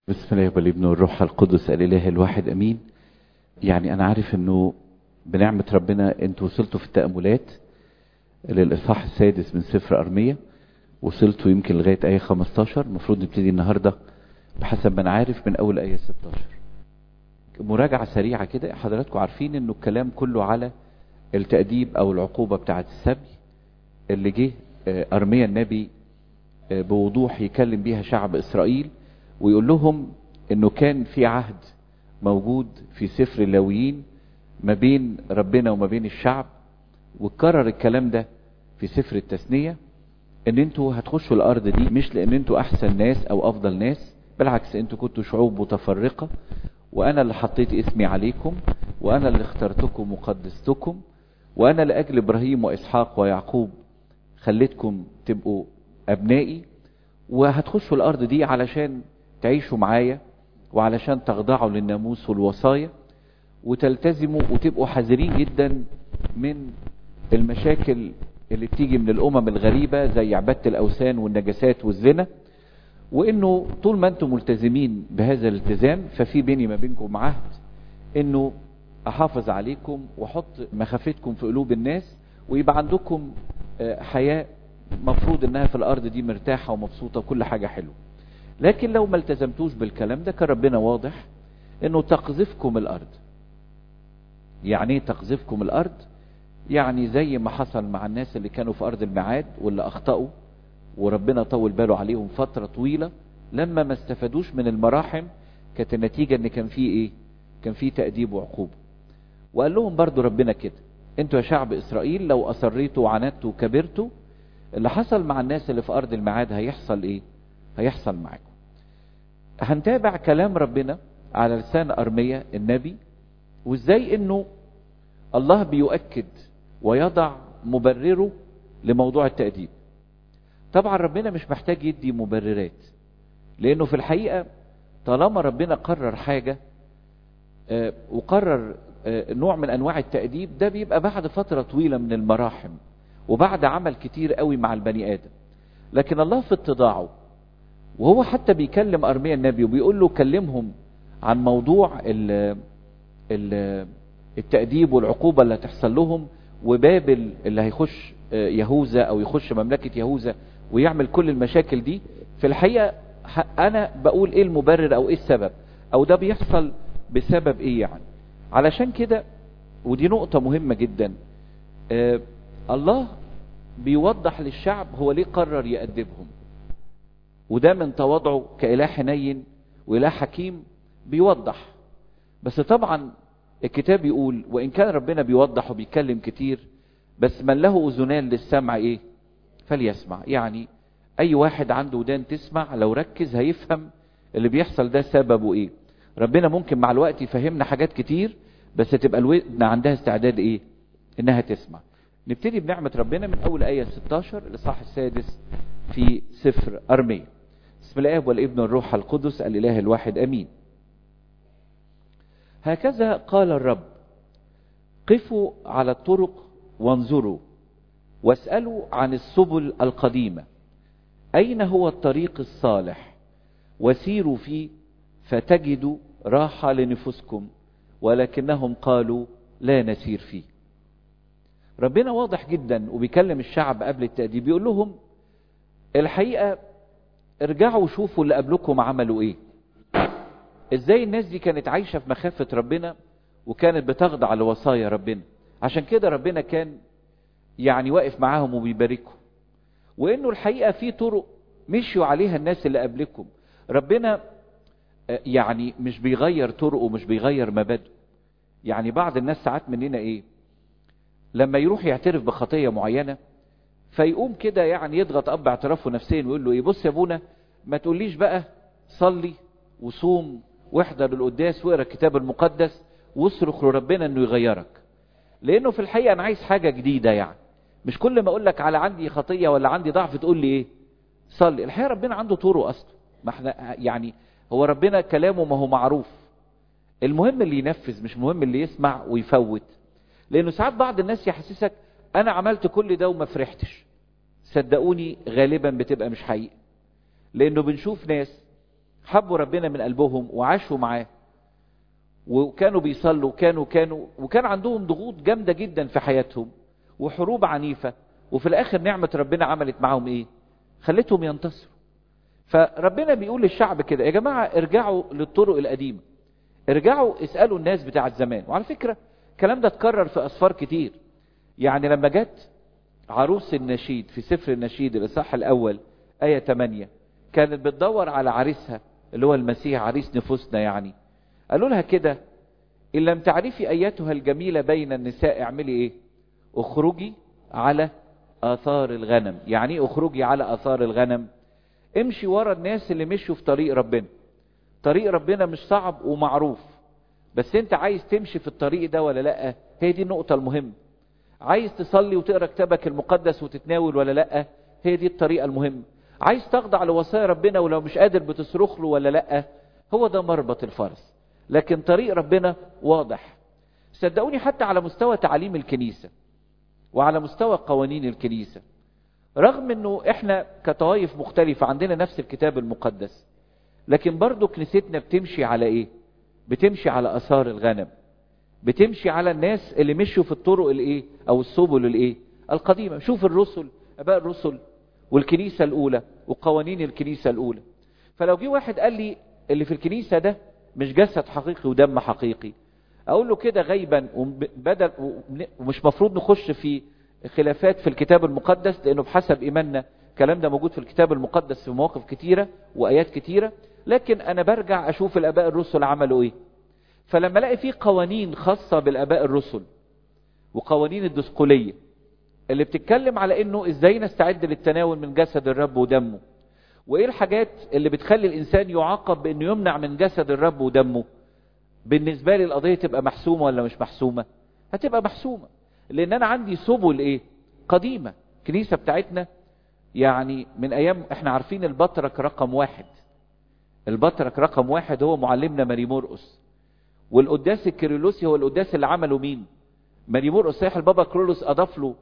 بسم الله والابن والروح القدس الاله الواحد امين يعني انا عارف انه بنعمة ربنا انتوا وصلتوا في التأملات للإصحاح السادس من سفر أرمية وصلتوا يمكن لغاية آية 15 المفروض نبتدي النهاردة بحسب ما أنا عارف من أول آية 16 مراجعة سريعة كده حضراتكم عارفين انه الكلام كله على التأديب أو العقوبة بتاعة السبي اللي جه أرميا النبي بوضوح يكلم بيها شعب إسرائيل ويقول لهم انه كان في عهد موجود في سفر اللاويين ما بين ربنا وما بين الشعب واتكرر الكلام ده في سفر التثنية ان انتوا هتخشوا الارض دي مش لان انتوا احسن ناس او افضل ناس بالعكس انتوا كنتوا شعوب متفرقة وانا اللي حطيت اسمي عليكم وانا اللي اخترتكم وقدستكم وانا لاجل ابراهيم واسحاق ويعقوب خليتكم تبقوا ابنائي وهتخشوا الارض دي علشان تعيشوا معايا وعلشان تخضعوا للناموس والوصايا وتلتزموا وتبقوا حذرين جدا من المشاكل اللي بتيجي من الامم الغريبة زي عبادة الاوثان والنجاسات والزنا وانه طول ما انتم ملتزمين بهذا الالتزام ففي بيني ما بينكم عهد انه احافظ عليكم واحط مخافتكم في قلوب الناس ويبقى عندكم حياة مفروض انها في الارض دي مرتاحة ومبسوطة وكل حاجة حلوة لكن لو ما التزمتوش بالكلام ده كان ربنا واضح انه تقذفكم الارض يعني ايه تقذفكم الارض يعني زي ما حصل مع الناس اللي كانوا في ارض الميعاد واللي اخطأوا وربنا طول باله عليهم فترة طويلة لما ما استفادوش من المراحم كانت النتيجة ان كان في ايه كان في تأديب وعقوبة وقال لهم برضو ربنا كده انتوا يا شعب اسرائيل لو اصريتوا وعنتوا وكبرتوا اللي حصل مع الناس اللي في ارض الميعاد هيحصل ايه هيحصل معاكم هنتابع كلام ربنا على لسان ارميا النبي وازاي انه الله بيؤكد ويضع مبرره لموضوع التأديب طبعا ربنا مش محتاج يدي مبررات لانه في الحقيقة طالما ربنا قرر حاجة آه وقرر آه نوع من انواع التأديب ده بيبقى بعد فترة طويلة من المراحم وبعد عمل كتير قوي مع البني ادم لكن الله في اتضاعه وهو حتى بيكلم ارميا النبي وبيقول له كلمهم عن موضوع ال ال التأديب والعقوبة اللي هتحصل لهم وبابل اللي هيخش يهوذا او يخش مملكة يهوذا ويعمل كل المشاكل دي في الحقيقة انا بقول ايه المبرر او ايه السبب او ده بيحصل بسبب ايه يعني علشان كده ودي نقطة مهمة جدا آه الله بيوضح للشعب هو ليه قرر يأدبهم وده من تواضعه كإله حنين وإله حكيم بيوضح بس طبعا الكتاب يقول وإن كان ربنا بيوضح وبيتكلم كتير بس من له أذنان للسمع إيه فليسمع يعني أي واحد عنده ودان تسمع لو ركز هيفهم اللي بيحصل ده سببه إيه ربنا ممكن مع الوقت يفهمنا حاجات كتير بس تبقى الودن عندها استعداد إيه إنها تسمع نبتدي بنعمة ربنا من أول آية 16 الإصحاح السادس في سفر أرمية بسم الآب والابن والروح القدس الإله الواحد أمين هكذا قال الرب قفوا على الطرق وانظروا واسألوا عن السبل القديمة أين هو الطريق الصالح وسيروا فيه فتجدوا راحة لنفسكم ولكنهم قالوا لا نسير فيه ربنا واضح جدا وبيكلم الشعب قبل التأديب بيقول لهم الحقيقة ارجعوا شوفوا اللي قبلكم عملوا ايه ازاي الناس دي كانت عايشة في مخافة ربنا وكانت بتخضع لوصايا ربنا عشان كده ربنا كان يعني واقف معاهم وبيباركهم وانه الحقيقة في طرق مشيوا عليها الناس اللي قبلكم ربنا يعني مش بيغير طرقه مش بيغير مبادئه يعني بعض الناس ساعات مننا ايه لما يروح يعترف بخطية معينة فيقوم كده يعني يضغط اب اعترافه نفسيا ويقول له ايه بص يا ابونا ما تقوليش بقى صلي وصوم واحضر القداس واقرا الكتاب المقدس واصرخ لربنا انه يغيرك لانه في الحقيقه انا عايز حاجه جديده يعني مش كل ما اقول لك على عندي خطيه ولا عندي ضعف تقول لي ايه صلي الحقيقه ربنا عنده طرق اصلا ما احنا يعني هو ربنا كلامه ما هو معروف المهم اللي ينفذ مش مهم اللي يسمع ويفوت لانه ساعات بعض الناس يحسسك انا عملت كل ده وما فرحتش صدقوني غالبا بتبقى مش حقيقة لانه بنشوف ناس حبوا ربنا من قلبهم وعاشوا معاه وكانوا بيصلوا وكانوا كانوا وكان عندهم ضغوط جامدة جدا في حياتهم وحروب عنيفة وفي الاخر نعمة ربنا عملت معاهم ايه خلتهم ينتصروا فربنا بيقول للشعب كده يا جماعة ارجعوا للطرق القديمة ارجعوا اسألوا الناس بتاع زمان وعلى فكرة الكلام ده اتكرر في أسفار كتير يعني لما جت عروس النشيد في سفر النشيد الإصحاح الأول آية 8 كانت بتدور على عريسها اللي هو المسيح عريس نفوسنا يعني قالوا لها كده إن لم تعرفي أيتها الجميلة بين النساء اعملي إيه اخرجي على آثار الغنم يعني ايه اخرجي على آثار الغنم امشي ورا الناس اللي مشوا في طريق ربنا طريق ربنا مش صعب ومعروف بس انت عايز تمشي في الطريق ده ولا لا هي دي النقطة المهمة عايز تصلي وتقرا كتابك المقدس وتتناول ولا لا هي دي الطريقة المهمة عايز تخضع لوصايا ربنا ولو مش قادر بتصرخ له ولا لا هو ده مربط الفرس لكن طريق ربنا واضح صدقوني حتى على مستوى تعليم الكنيسة وعلى مستوى قوانين الكنيسة رغم انه احنا كطوائف مختلفة عندنا نفس الكتاب المقدس لكن برضو كنيستنا بتمشي على ايه بتمشي على اثار الغنم بتمشي على الناس اللي مشوا في الطرق الايه او السبل الايه القديمة شوف الرسل اباء الرسل والكنيسة الاولى وقوانين الكنيسة الاولى فلو جه واحد قال لي اللي في الكنيسة ده مش جسد حقيقي ودم حقيقي اقول له كده غيبا وبدل ومش مفروض نخش في خلافات في الكتاب المقدس لانه بحسب ايماننا الكلام ده موجود في الكتاب المقدس في مواقف كتيرة وايات كتيرة لكن انا برجع اشوف الاباء الرسل عملوا ايه فلما الاقي في قوانين خاصة بالاباء الرسل وقوانين الدسقلية اللي بتتكلم على انه ازاي نستعد للتناول من جسد الرب ودمه وايه الحاجات اللي بتخلي الانسان يعاقب بانه يمنع من جسد الرب ودمه بالنسبة لي القضية تبقى محسومة ولا مش محسومة هتبقى محسومة لان انا عندي سبل ايه قديمة الكنيسة بتاعتنا يعني من ايام احنا عارفين البطرك رقم واحد البطرك رقم واحد هو معلمنا ماري مرقس والقداس الكيرلسي هو القداس اللي عمله مين ماري مرقس صحيح البابا كرولوس اضاف له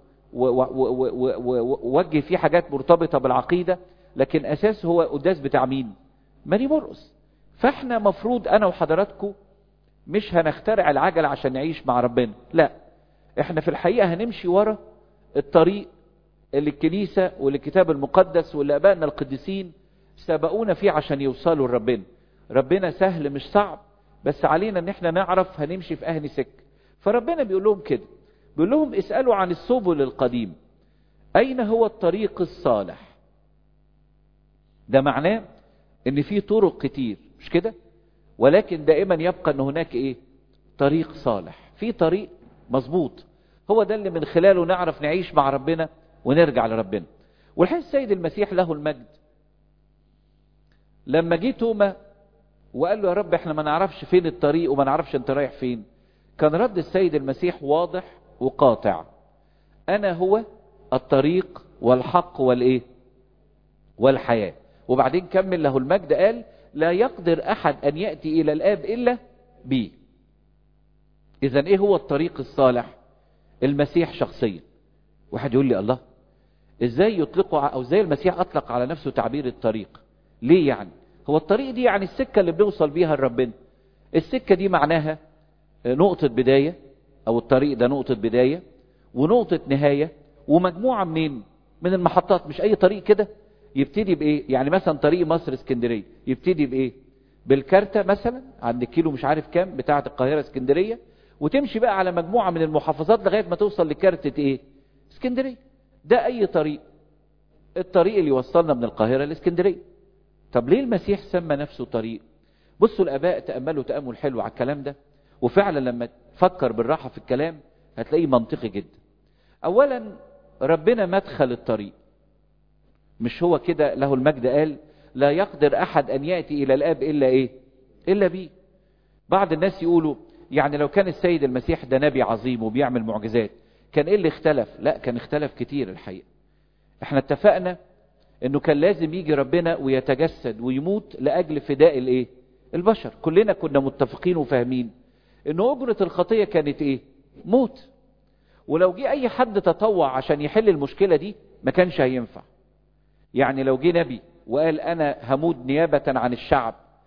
ووجه فيه حاجات مرتبطة بالعقيدة لكن اساس هو قداس بتاع مين ماري مرقس فاحنا مفروض انا وحضراتكم مش هنخترع العجل عشان نعيش مع ربنا لا احنا في الحقيقة هنمشي ورا الطريق اللي الكنيسة واللي الكتاب المقدس واللي ابائنا القديسين سبقونا فيه عشان يوصلوا لربنا ربنا سهل مش صعب بس علينا ان احنا نعرف هنمشي في اهل سك فربنا بيقول لهم كده بيقول لهم اسألوا عن السبل القديم اين هو الطريق الصالح ده معناه ان في طرق كتير مش كده ولكن دائما يبقى ان هناك ايه طريق صالح في طريق مظبوط هو ده اللي من خلاله نعرف نعيش مع ربنا ونرجع لربنا والحين السيد المسيح له المجد لما جه توما وقال له يا رب احنا ما نعرفش فين الطريق وما نعرفش انت رايح فين كان رد السيد المسيح واضح وقاطع انا هو الطريق والحق والايه والحياة وبعدين كمل له المجد قال لا يقدر احد ان يأتي الى الاب الا بي اذا ايه هو الطريق الصالح المسيح شخصيا واحد يقول لي الله ازاي يطلقوا او ازاي المسيح اطلق على نفسه تعبير الطريق ليه يعني هو الطريق دي يعني السكة اللي بنوصل بيها لربنا السكة دي معناها نقطة بداية او الطريق ده نقطة بداية ونقطة نهاية ومجموعة منين من المحطات مش اي طريق كده يبتدي بايه يعني مثلا طريق مصر اسكندرية يبتدي بايه بالكارتة مثلا عند كيلو مش عارف كام بتاعة القاهرة اسكندرية وتمشي بقى على مجموعة من المحافظات لغاية ما توصل لكارتة ايه اسكندرية ده اي طريق الطريق اللي يوصلنا من القاهرة لاسكندرية طب ليه المسيح سمى نفسه طريق بصوا الاباء تأملوا تأمل حلو على الكلام ده وفعلا لما تفكر بالراحة في الكلام هتلاقيه منطقي جدا اولا ربنا مدخل الطريق مش هو كده له المجد قال لا يقدر احد ان يأتي الى الاب الا ايه الا بيه بعض الناس يقولوا يعني لو كان السيد المسيح ده نبي عظيم وبيعمل معجزات كان ايه اللي اختلف لا كان اختلف كتير الحقيقة احنا اتفقنا انه كان لازم يجي ربنا ويتجسد ويموت لاجل فداء الايه البشر كلنا كنا متفقين وفاهمين انه اجرة الخطية كانت ايه موت ولو جه اي حد تطوع عشان يحل المشكلة دي ما كانش هينفع يعني لو جه نبي وقال انا هموت نيابة عن الشعب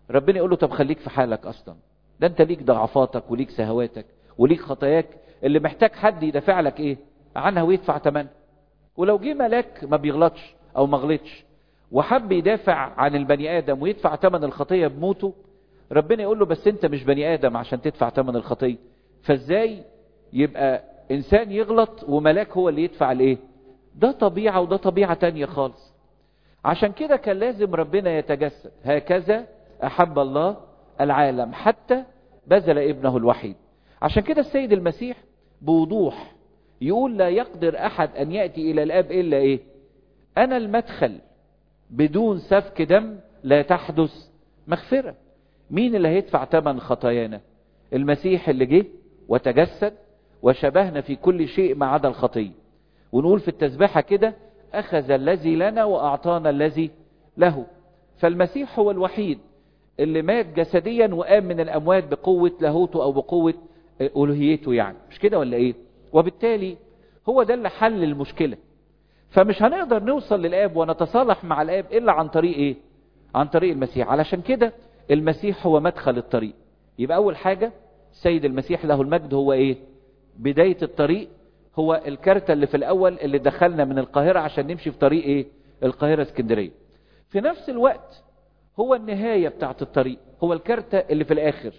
ربنا يقول له طب خليك في حالك اصلا ده انت ليك ضعفاتك وليك سهواتك وليك خطاياك اللي محتاج حد يدافع لك ايه عنها ويدفع ثمنها ولو جه ملاك ما بيغلطش او ما غلطش وحب يدافع عن البني ادم ويدفع ثمن الخطيه بموته ربنا يقول له بس انت مش بني ادم عشان تدفع ثمن الخطيه فازاي يبقى انسان يغلط وملاك هو اللي يدفع الايه ده طبيعه وده طبيعه تانية خالص عشان كده كان لازم ربنا يتجسد هكذا احب الله العالم حتى بذل ابنه الوحيد عشان كده السيد المسيح بوضوح يقول لا يقدر احد ان ياتي الى الاب الا ايه انا المدخل بدون سفك دم لا تحدث مغفره مين اللي هيدفع ثمن خطايانا المسيح اللي جه وتجسد وشبهنا في كل شيء ما عدا الخطيه ونقول في التسبيحه كده اخذ الذي لنا واعطانا الذي له فالمسيح هو الوحيد اللي مات جسديا وقام من الاموات بقوه لاهوته او بقوه الوهيته يعني مش كده ولا ايه وبالتالي هو ده اللي حل المشكله فمش هنقدر نوصل للاب ونتصالح مع الاب الا عن طريق ايه عن طريق المسيح علشان كده المسيح هو مدخل الطريق يبقى اول حاجه السيد المسيح له المجد هو ايه بدايه الطريق هو الكارتة اللي في الاول اللي دخلنا من القاهره عشان نمشي في طريق ايه القاهره اسكندريه في نفس الوقت هو النهايه بتاعت الطريق هو الكارتة اللي في الاخر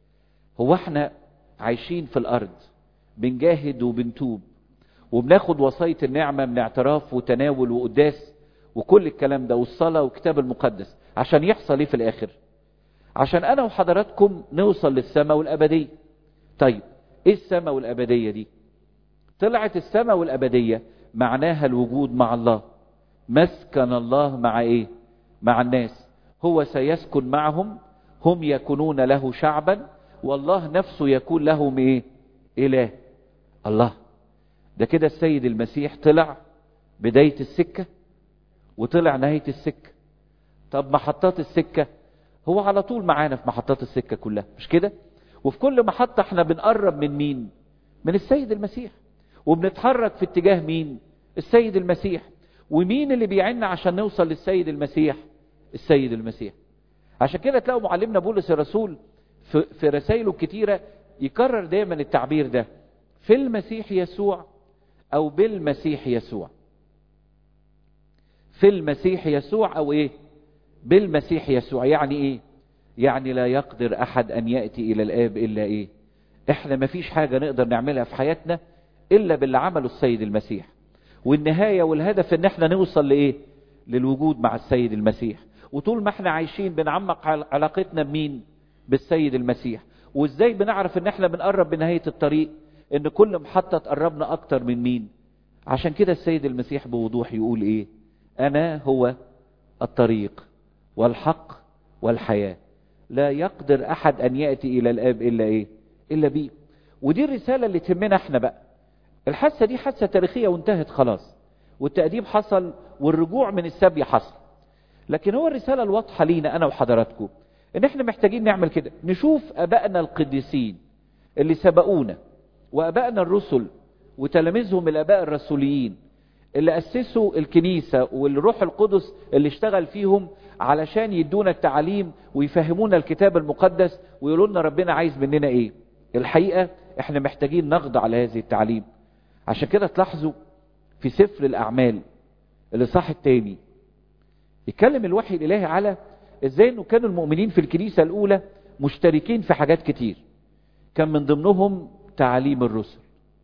هو احنا عايشين في الارض بنجاهد وبنتوب وبناخد وصاية النعمة من اعتراف وتناول وقداس وكل الكلام ده والصلاة والكتاب المقدس عشان يحصل ايه في الاخر عشان انا وحضراتكم نوصل للسماء والابدية طيب ايه السماء والابدية دي طلعت السماء والابدية معناها الوجود مع الله مسكن الله مع ايه مع الناس هو سيسكن معهم هم يكونون له شعبا والله نفسه يكون لهم ايه اله الله ده كده السيد المسيح طلع بداية السكة وطلع نهاية السكة طب محطات السكة هو على طول معانا في محطات السكة كلها مش كده وفي كل محطة احنا بنقرب من مين من السيد المسيح وبنتحرك في اتجاه مين السيد المسيح ومين اللي بيعنا عشان نوصل للسيد المسيح السيد المسيح عشان كده تلاقوا معلمنا بولس الرسول في, في رسائله الكتيرة يكرر دايما التعبير ده في المسيح يسوع او بالمسيح يسوع في المسيح يسوع او ايه بالمسيح يسوع يعني ايه يعني لا يقدر احد ان ياتي الى الاب الا ايه احنا ما فيش حاجه نقدر نعملها في حياتنا الا باللي عمله السيد المسيح والنهايه والهدف ان احنا نوصل لايه للوجود مع السيد المسيح وطول ما احنا عايشين بنعمق علاقتنا بمين بالسيد المسيح وازاي بنعرف ان احنا بنقرب بنهايه الطريق ان كل محطة تقربنا اكتر من مين عشان كده السيد المسيح بوضوح يقول ايه انا هو الطريق والحق والحياة لا يقدر احد ان يأتي الى الاب الا ايه الا بيه ودي الرسالة اللي تهمنا احنا بقى الحادثة دي حادثة تاريخية وانتهت خلاص والتأديب حصل والرجوع من السبي حصل لكن هو الرسالة الواضحة لينا انا وحضراتكم ان احنا محتاجين نعمل كده نشوف ابائنا القديسين اللي سبقونا وابائنا الرسل وتلاميذهم الاباء الرسوليين اللي اسسوا الكنيسه والروح القدس اللي اشتغل فيهم علشان يدونا التعاليم ويفهمونا الكتاب المقدس ويقولوا لنا ربنا عايز مننا ايه الحقيقه احنا محتاجين نخضع لهذه التعليم عشان كده تلاحظوا في سفر الاعمال الاصحاح الثاني يتكلم الوحي الالهي على ازاي انه كانوا المؤمنين في الكنيسه الاولى مشتركين في حاجات كتير كان من ضمنهم تعاليم الرسل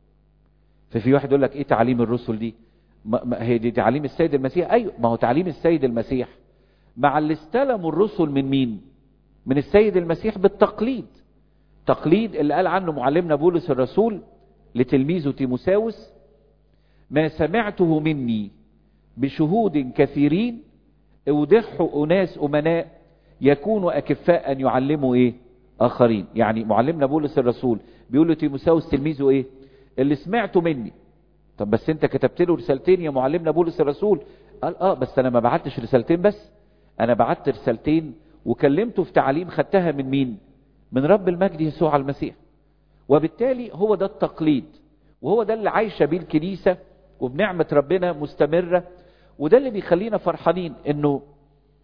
ففي واحد يقول لك ايه تعاليم الرسل دي ما هي دي تعاليم السيد المسيح ايوه ما هو تعاليم السيد المسيح مع اللي استلموا الرسل من مين من السيد المسيح بالتقليد تقليد اللي قال عنه معلمنا بولس الرسول لتلميذه تيموساوس ما سمعته مني بشهود كثيرين اودحوا اناس امناء يكونوا اكفاء ان يعلموا ايه اخرين يعني معلمنا بولس الرسول بيقول له تيموساوس تلميذه ايه اللي سمعته مني طب بس انت كتبت له رسالتين يا معلمنا بولس الرسول قال اه بس انا ما بعتش رسالتين بس انا بعت رسالتين وكلمته في تعاليم خدتها من مين من رب المجد يسوع المسيح وبالتالي هو ده التقليد وهو ده اللي عايشه بيه الكنيسه وبنعمه ربنا مستمره وده اللي بيخلينا فرحانين انه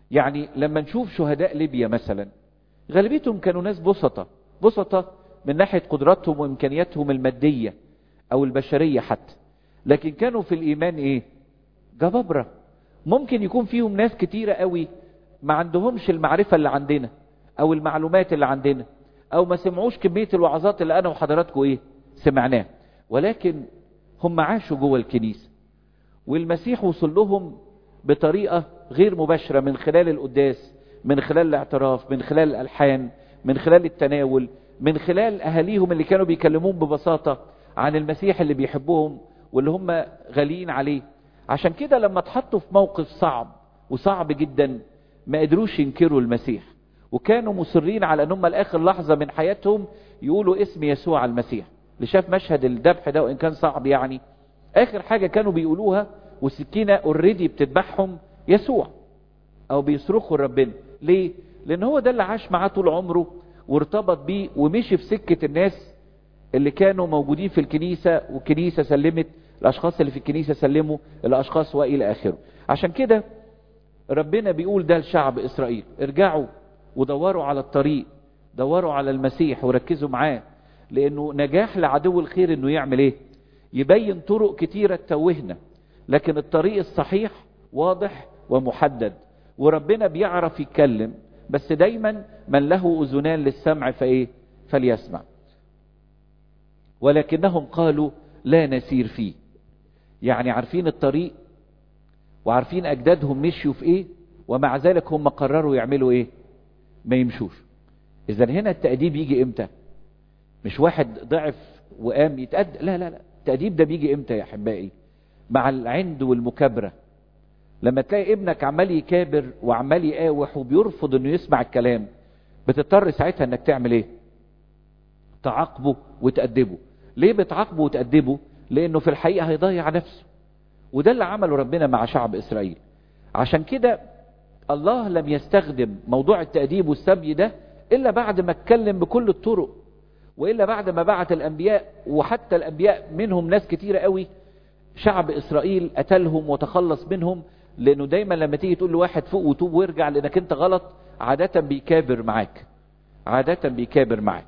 يعني لما نشوف شهداء ليبيا مثلا غالبيتهم كانوا ناس بسطة بسطة من ناحية قدراتهم وإمكانياتهم المادية أو البشرية حتى لكن كانوا في الإيمان إيه جبابرة ممكن يكون فيهم ناس كتيرة قوي ما عندهمش المعرفة اللي عندنا أو المعلومات اللي عندنا أو ما سمعوش كمية الوعظات اللي أنا وحضراتكم إيه سمعناها ولكن هم عاشوا جوه الكنيسة والمسيح وصل لهم بطريقة غير مباشرة من خلال القداس من خلال الاعتراف من خلال الألحان من خلال التناول من خلال أهاليهم اللي كانوا بيكلمون ببساطة عن المسيح اللي بيحبهم واللي هم غاليين عليه عشان كده لما اتحطوا في موقف صعب وصعب جدا ما قدروش ينكروا المسيح وكانوا مصرين على ان هم لاخر لحظه من حياتهم يقولوا اسم يسوع المسيح اللي شاف مشهد الذبح ده وان كان صعب يعني اخر حاجه كانوا بيقولوها والسكينه اوريدي بتذبحهم يسوع او بيصرخوا لربنا ليه لان هو ده اللي عاش معاه طول عمره وارتبط بيه ومشي في سكه الناس اللي كانوا موجودين في الكنيسه والكنيسه سلمت الاشخاص اللي في الكنيسه سلموا الاشخاص والى اخره عشان كده ربنا بيقول ده لشعب اسرائيل ارجعوا ودوروا على الطريق دوروا على المسيح وركزوا معاه لانه نجاح لعدو الخير انه يعمل ايه يبين طرق كتيرة تتوهنا لكن الطريق الصحيح واضح ومحدد وربنا بيعرف يتكلم بس دايما من له اذنان للسمع فايه فليسمع ولكنهم قالوا لا نسير فيه يعني عارفين الطريق وعارفين اجدادهم مشيوا في ايه ومع ذلك هم قرروا يعملوا ايه ما يمشوش اذا هنا التأديب يجي امتى مش واحد ضعف وقام يتأد لا لا لا التأديب ده بيجي امتى يا احبائي مع العند والمكابرة لما تلاقي ابنك عمال يكابر وعمال يقاوح وبيرفض انه يسمع الكلام بتضطر ساعتها انك تعمل ايه تعاقبه وتأدبه ليه بتعاقبه وتأدبه لانه في الحقيقة هيضيع نفسه وده اللي عمله ربنا مع شعب اسرائيل عشان كده الله لم يستخدم موضوع التأديب والسبي ده إلا بعد ما اتكلم بكل الطرق وإلا بعد ما بعت الأنبياء وحتى الأنبياء منهم ناس كتيرة قوي شعب إسرائيل قتلهم وتخلص منهم لأنه دايما لما تيجي تقول لواحد فوق وتوب وارجع لأنك أنت غلط عادة بيكابر معاك عادة بيكابر معاك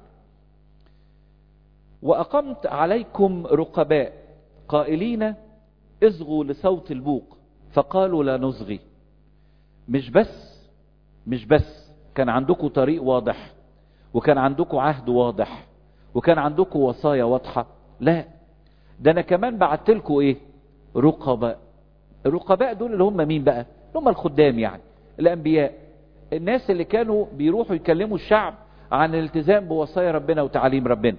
وأقمت عليكم رقباء قائلين اصغوا لصوت البوق فقالوا لا نصغي مش بس مش بس كان عندكم طريق واضح وكان عندكم عهد واضح وكان عندكم وصايا واضحة لا ده انا كمان بعت لكم ايه رقباء الرقباء دول اللي هم مين بقى اللي هم الخدام يعني الانبياء الناس اللي كانوا بيروحوا يكلموا الشعب عن الالتزام بوصايا ربنا وتعاليم ربنا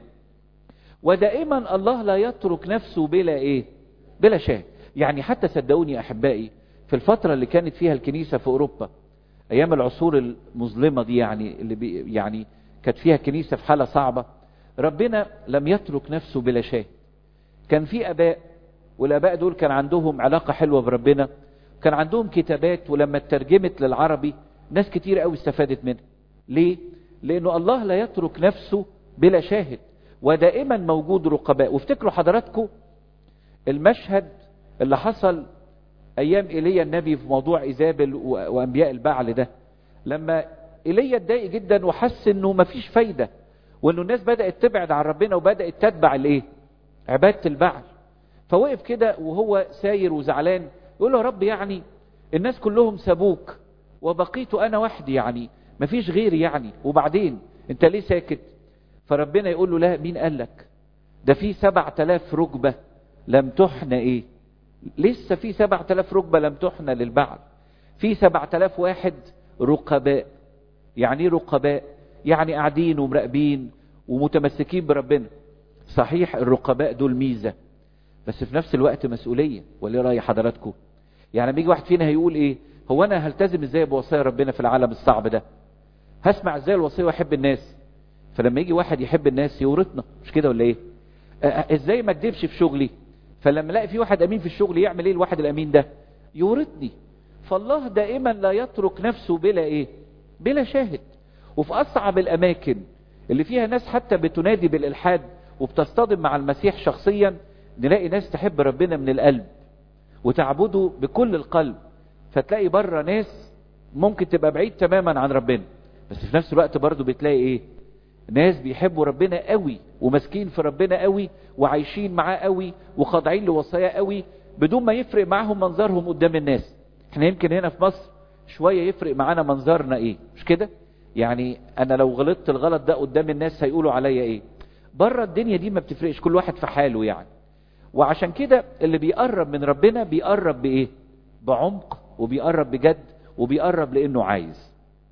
ودائما الله لا يترك نفسه بلا ايه بلا شاهد يعني حتى صدقوني يا احبائي في الفترة اللي كانت فيها الكنيسة في اوروبا ايام العصور المظلمة دي يعني اللي بي يعني كانت فيها كنيسة في حالة صعبة ربنا لم يترك نفسه بلا شاهد كان في اباء والاباء دول كان عندهم علاقة حلوة بربنا كان عندهم كتابات ولما اترجمت للعربي ناس كتير قوي استفادت منها ليه لانه الله لا يترك نفسه بلا شاهد ودائما موجود رقباء وافتكروا حضراتكم المشهد اللي حصل ايام ايليا النبي في موضوع ايزابل وانبياء البعل ده لما ايليا اتضايق جدا وحس انه مفيش فايده وانه الناس بدات تبعد عن ربنا وبدات تتبع الايه عباده البعل فوقف كده وهو ساير وزعلان يقول له يا رب يعني الناس كلهم سابوك وبقيت انا وحدي يعني مفيش غيري يعني وبعدين انت ليه ساكت فربنا يقول له لا مين قال لك ده في سبع تلاف ركبة لم تحنى ايه لسه في سبع تلاف ركبة لم تحنى للبعل في سبع تلاف واحد رقباء يعني ايه رقباء يعني قاعدين ومراقبين ومتمسكين بربنا صحيح الرقباء دول ميزة بس في نفس الوقت مسؤولية وليه رأي حضراتكم يعني لما يجي واحد فينا هيقول ايه هو انا هلتزم ازاي بوصايا ربنا في العالم الصعب ده هسمع ازاي الوصية واحب الناس فلما يجي واحد يحب الناس يورطنا مش كده ولا ايه آه ازاي ما اكدبش في شغلي فلما الاقي في واحد امين في الشغل يعمل ايه الواحد الامين ده يورطني فالله دائما لا يترك نفسه بلا ايه بلا شاهد وفي اصعب الاماكن اللي فيها ناس حتى بتنادي بالالحاد وبتصطدم مع المسيح شخصيا نلاقي ناس تحب ربنا من القلب وتعبده بكل القلب فتلاقي بره ناس ممكن تبقى بعيد تماما عن ربنا بس في نفس الوقت برضو بتلاقي ايه ناس بيحبوا ربنا قوي وماسكين في ربنا قوي وعايشين معاه قوي وخاضعين لوصاياه قوي بدون ما يفرق معاهم منظرهم قدام الناس احنا يمكن هنا في مصر شوية يفرق معانا منظرنا ايه مش كده يعني انا لو غلطت الغلط ده قدام الناس هيقولوا عليا ايه بره الدنيا دي ما بتفرقش كل واحد في حاله يعني وعشان كده اللي بيقرب من ربنا بيقرب بايه بعمق وبيقرب بجد وبيقرب لانه عايز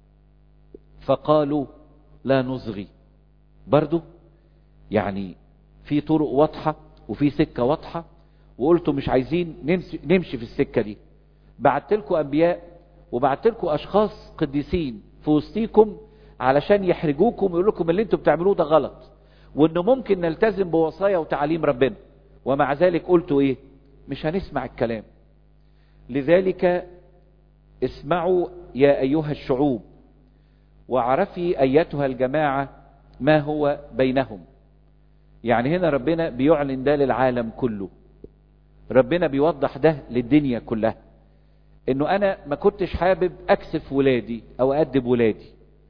فقالوا لا نصغي برضو يعني في طرق واضحة وفي سكة واضحة وقلتوا مش عايزين نمشي, نمشي في السكة دي بعت لكم انبياء وبعت لكم اشخاص قديسين في وسطيكم علشان يحرجوكم ويقول لكم اللي انتوا بتعملوه ده غلط وانه ممكن نلتزم بوصايا وتعاليم ربنا ومع ذلك قلتوا ايه مش هنسمع الكلام لذلك اسمعوا يا ايها الشعوب وعرفي ايتها الجماعة ما هو بينهم يعني هنا ربنا بيعلن ده للعالم كله ربنا بيوضح ده للدنيا كلها انه انا ما كنتش حابب اكسف ولادي او ادب ولادي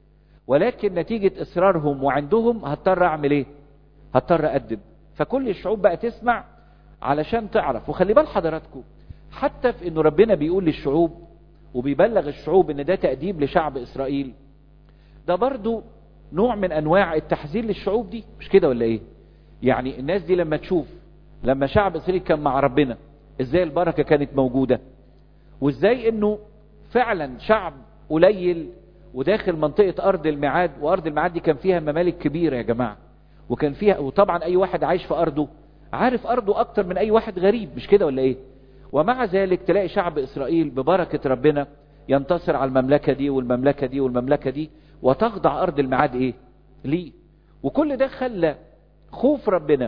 ولكن نتيجة اصرارهم وعندهم هضطر اعمل ايه هضطر ادب فكل الشعوب بقى تسمع علشان تعرف وخلي بال حضراتكم حتى في انه ربنا بيقول للشعوب وبيبلغ الشعوب ان ده تأديب لشعب اسرائيل ده برضو نوع من انواع التحذير للشعوب دي مش كده ولا ايه يعني الناس دي لما تشوف لما شعب اسرائيل كان مع ربنا ازاي البركة كانت موجودة وازاي انه فعلا شعب قليل وداخل منطقة ارض الميعاد وارض الميعاد دي كان فيها ممالك كبيرة يا جماعة وكان فيها وطبعا اي واحد عايش في ارضه عارف ارضه اكتر من اي واحد غريب مش كده ولا ايه ومع ذلك تلاقي شعب اسرائيل ببركة ربنا ينتصر على المملكة دي والمملكة دي والمملكة دي وتخضع ارض الميعاد ايه ليه وكل ده خلى خوف ربنا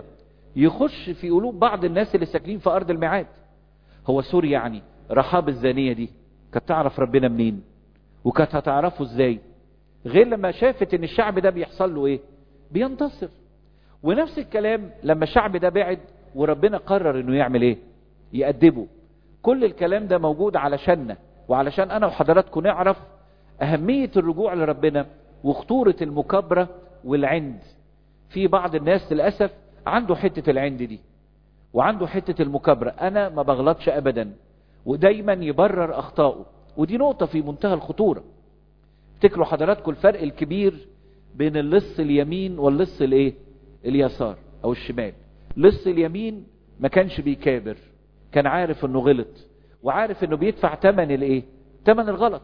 يخش في قلوب بعض الناس اللي ساكنين في ارض الميعاد هو سوري يعني رحاب الزانية دي كانت تعرف ربنا منين وكانت هتعرفه ازاي غير لما شافت ان الشعب ده بيحصل له ايه بينتصر ونفس الكلام لما الشعب ده بعد وربنا قرر انه يعمل ايه يأدبه كل الكلام ده موجود علشاننا وعلشان انا وحضراتكم نعرف اهمية الرجوع لربنا وخطورة المكابرة والعند في بعض الناس للأسف عنده حتة العند دي وعنده حتة المكابرة انا ما بغلطش ابدا ودايما يبرر اخطائه ودي نقطة في منتهى الخطورة افتكروا حضراتكم الفرق الكبير بين اللص اليمين واللص الايه اليسار او الشمال لص اليمين ما كانش بيكابر كان عارف انه غلط وعارف انه بيدفع تمن الايه تمن الغلط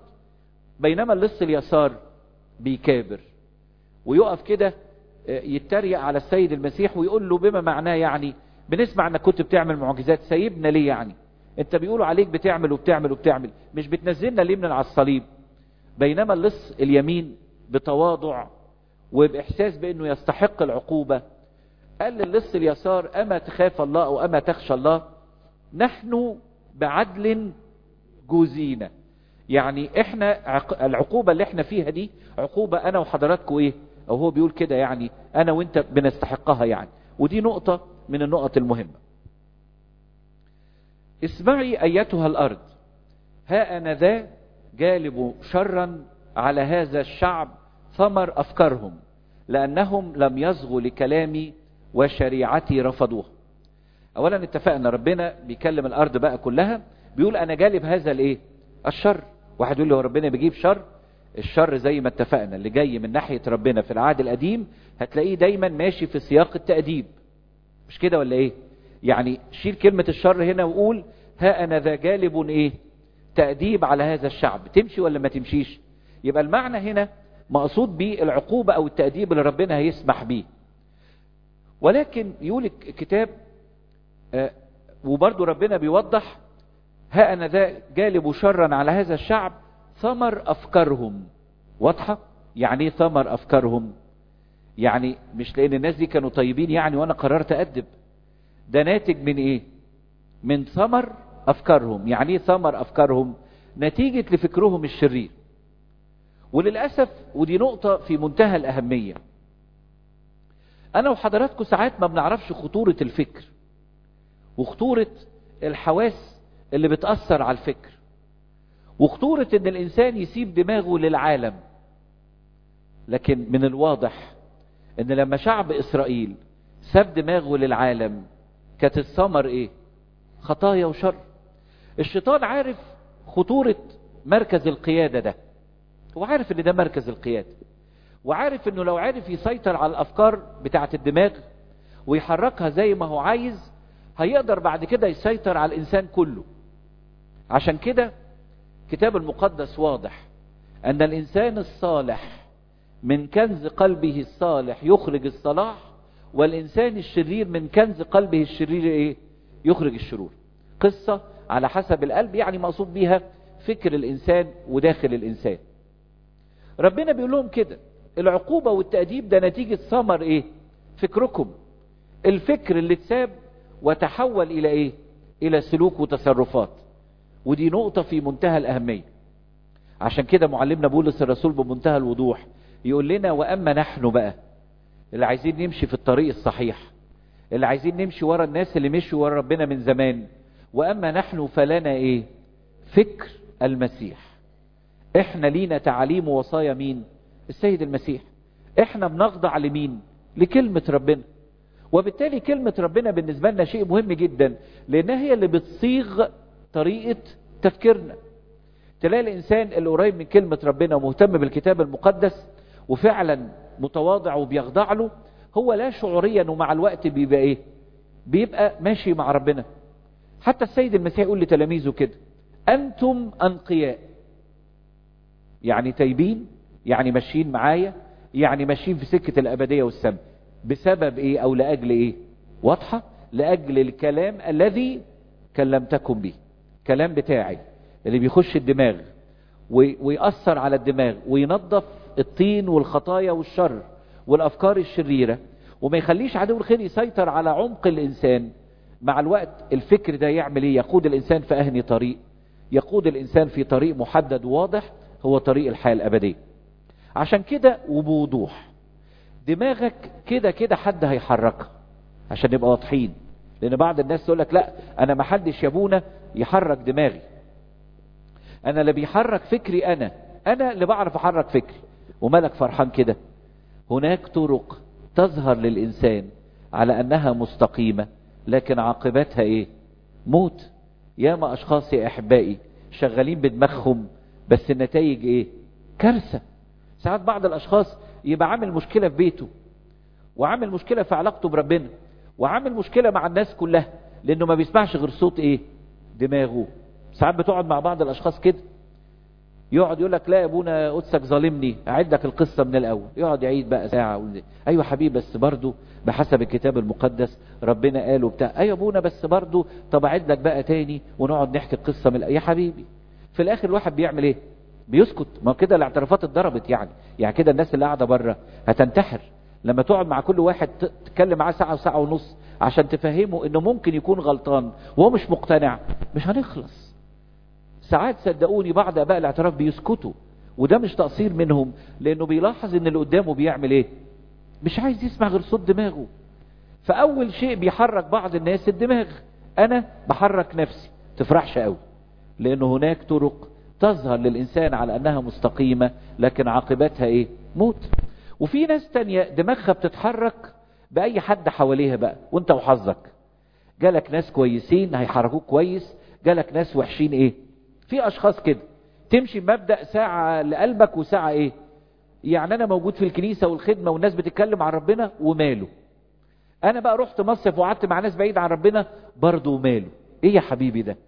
بينما اللص اليسار بيكابر ويقف كده يتريق على السيد المسيح ويقول له بما معناه يعني بنسمع انك كنت بتعمل معجزات سايبنا ليه يعني انت بيقولوا عليك بتعمل وبتعمل وبتعمل مش بتنزلنا ليه من على الصليب بينما اللص اليمين بتواضع وبإحساس بأنه يستحق العقوبة قال للص اليسار أما تخاف الله أو أما تخشى الله نحن بعدل جوزينا يعني احنا العقوبة اللي احنا فيها دي عقوبة انا وحضراتكم ايه او هو بيقول كده يعني انا وانت بنستحقها يعني ودي نقطة من النقط المهمة اسمعي ايتها الارض ها انا ذا جالب شرا على هذا الشعب ثمر افكارهم لانهم لم يصغوا لكلامي وشريعتي رفضوها اولا اتفقنا ربنا بيكلم الارض بقى كلها بيقول انا جالب هذا الايه الشر واحد يقول لي هو ربنا بيجيب شر الشر زي ما اتفقنا اللي جاي من ناحية ربنا في العهد القديم هتلاقيه دايما ماشي في سياق التأديب مش كده ولا ايه يعني شيل كلمة الشر هنا وقول ها انا ذا جالب ايه تأديب على هذا الشعب تمشي ولا ما تمشيش يبقى المعنى هنا مقصود به العقوبة او التأديب اللي ربنا هيسمح به ولكن يقول الكتاب آه وبرضو ربنا بيوضح ها أنا ذا جالب شرا على هذا الشعب ثمر أفكارهم واضحة يعني ايه ثمر أفكارهم يعني مش لأن الناس دي كانوا طيبين يعني وأنا قررت أدب ده ناتج من إيه من ثمر أفكارهم يعني ايه ثمر أفكارهم نتيجة لفكرهم الشرير وللأسف ودي نقطة في منتهى الأهمية أنا وحضراتكم ساعات ما بنعرفش خطورة الفكر وخطورة الحواس اللي بتأثر على الفكر وخطورة ان الانسان يسيب دماغه للعالم لكن من الواضح ان لما شعب اسرائيل ساب دماغه للعالم كانت الثمر ايه خطايا وشر الشيطان عارف خطورة مركز القيادة ده هو عارف ان ده مركز القيادة وعارف انه لو عارف يسيطر على الافكار بتاعة الدماغ ويحركها زي ما هو عايز هيقدر بعد كده يسيطر على الانسان كله عشان كده الكتاب المقدس واضح ان الانسان الصالح من كنز قلبه الصالح يخرج الصلاح والانسان الشرير من كنز قلبه الشرير ايه يخرج الشرور قصة على حسب القلب يعني مقصود بيها فكر الانسان وداخل الانسان ربنا بيقول لهم كده العقوبة والتأديب ده نتيجة ثمر ايه فكركم الفكر اللي اتساب وتحول الى ايه الى سلوك وتصرفات ودي نقطة في منتهى الأهمية عشان كده معلمنا بولس الرسول بمنتهى الوضوح يقول لنا وأما نحن بقى اللي عايزين نمشي في الطريق الصحيح اللي عايزين نمشي ورا الناس اللي مشوا ورا ربنا من زمان وأما نحن فلنا إيه فكر المسيح احنا لينا تعاليم ووصايا مين السيد المسيح احنا بنخضع لمين لكلمة ربنا وبالتالي كلمة ربنا بالنسبة لنا شيء مهم جدا لأنها هي اللي بتصيغ طريقة تفكيرنا تلاقي الإنسان اللي قريب من كلمة ربنا ومهتم بالكتاب المقدس وفعلا متواضع وبيخضع له هو لا شعوريا ومع الوقت بيبقى ايه بيبقى ماشي مع ربنا حتى السيد المسيح يقول لتلاميذه كده أنتم أنقياء يعني تايبين يعني ماشيين معايا يعني ماشيين في سكة الأبدية والسماء بسبب ايه او لأجل ايه واضحة لأجل الكلام الذي كلمتكم به كلام بتاعي اللي بيخش الدماغ ويأثر على الدماغ وينظف الطين والخطايا والشر والأفكار الشريرة وما يخليش عدو الخير يسيطر على عمق الإنسان مع الوقت الفكر ده يعمل ايه يقود الإنسان في أهني طريق يقود الإنسان في طريق محدد واضح هو طريق الحياة الأبدية عشان كده وبوضوح دماغك كده كده حد هيحركها عشان نبقى واضحين لان بعض الناس تقول لك لا انا ما حدش يابونا يحرك دماغي انا اللي بيحرك فكري انا انا اللي بعرف احرك فكري ومالك فرحان كده هناك طرق تظهر للانسان على انها مستقيمة لكن عاقبتها ايه موت ياما اشخاص يا احبائي شغالين بدماغهم بس النتائج ايه كارثة ساعات بعض الاشخاص يبقى عامل مشكلة في بيته وعامل مشكلة في علاقته بربنا وعامل مشكلة مع الناس كلها لانه ما بيسمعش غير صوت ايه دماغه ساعات بتقعد مع بعض الاشخاص كده يقعد يقول لك لا يا ابونا قدسك ظالمني اعد لك القصة من الاول يقعد يعيد بقى ساعة وزي. ايوه حبيبي بس برضو بحسب الكتاب المقدس ربنا قال وبتاع ايوه ابونا بس برضو طب اعد لك بقى تاني ونقعد نحكي القصة من يا حبيبي في الاخر الواحد بيعمل ايه بيسكت ما كده الاعترافات اتضربت يعني يعني كده الناس اللي قاعده بره هتنتحر لما تقعد مع كل واحد تتكلم معاه ساعه وساعه ونص عشان تفهمه انه ممكن يكون غلطان وهو مش مقتنع مش هنخلص ساعات صدقوني بعض اباء الاعتراف بيسكتوا وده مش تقصير منهم لانه بيلاحظ ان اللي قدامه بيعمل ايه مش عايز يسمع غير صوت دماغه فاول شيء بيحرك بعض الناس الدماغ انا بحرك نفسي تفرحش قوي لانه هناك طرق تظهر للإنسان على أنها مستقيمة لكن عاقبتها إيه موت وفي ناس تانية دماغها بتتحرك بأي حد حواليها بقى وانت وحظك جالك ناس كويسين هيحركوك كويس جالك ناس وحشين ايه في اشخاص كده تمشي بمبدأ ساعة لقلبك وساعة ايه يعني انا موجود في الكنيسة والخدمة والناس بتتكلم عن ربنا وماله انا بقى رحت مصيف وقعدت مع ناس بعيد عن ربنا برضه وماله ايه يا حبيبي ده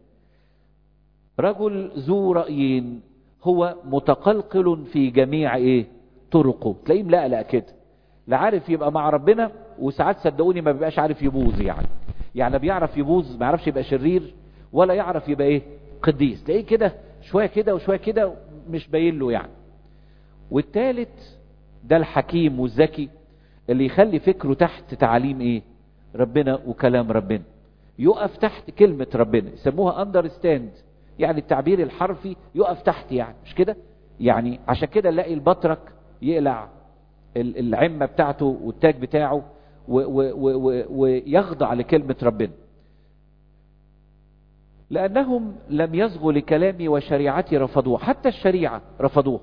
رجل ذو رأيين هو متقلقل في جميع ايه طرقه تلاقيه ملقلق كده لا عارف يبقى مع ربنا وساعات صدقوني ما بيبقاش عارف يبوظ يعني يعني لا بيعرف يبوظ ما يعرفش يبقى شرير ولا يعرف يبقى ايه قديس تلاقيه كده شويه كده وشويه كده مش باين له يعني والتالت ده الحكيم والذكي اللي يخلي فكره تحت تعاليم ايه ربنا وكلام ربنا يقف تحت كلمة ربنا يسموها understand يعني التعبير الحرفي يقف تحت يعني مش كده يعني عشان كده نلاقي البطرك يقلع العمة بتاعته والتاج بتاعه ويخضع لكلمة ربنا لأنهم لم يصغوا لكلامي وشريعتي رفضوه حتى الشريعة رفضوه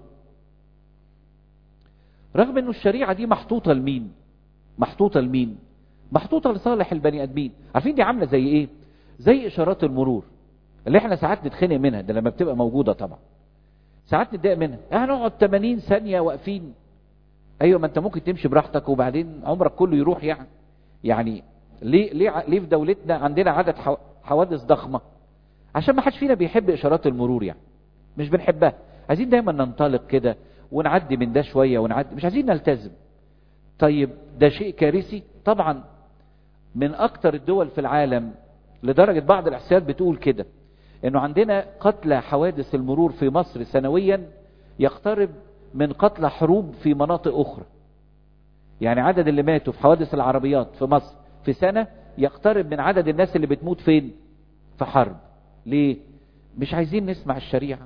رغم أنه الشريعة دي محطوطة لمين محطوطة لمين محطوطة لصالح البني آدمين عارفين دي عاملة زي إيه زي إشارات المرور اللي احنا ساعات نتخنق منها ده لما بتبقى موجودة طبعا ساعات نتضايق منها هنقعد 80 ثانية واقفين ايوه ما انت ممكن تمشي براحتك وبعدين عمرك كله يروح يعني يعني ليه ليه ليه في دولتنا عندنا عدد حوادث ضخمه عشان ما حدش فينا بيحب اشارات المرور يعني مش بنحبها عايزين دايما ننطلق كده ونعدي من ده شويه ونعدي مش عايزين نلتزم طيب ده شيء كارثي طبعا من اكتر الدول في العالم لدرجه بعض الاحصائيات بتقول كده انه عندنا قتلى حوادث المرور في مصر سنويا يقترب من قتلى حروب في مناطق أخرى يعني عدد اللي ماتوا في حوادث العربيات في مصر في سنة يقترب من عدد الناس اللي بتموت فين في حرب ليه مش عايزين نسمع الشريعة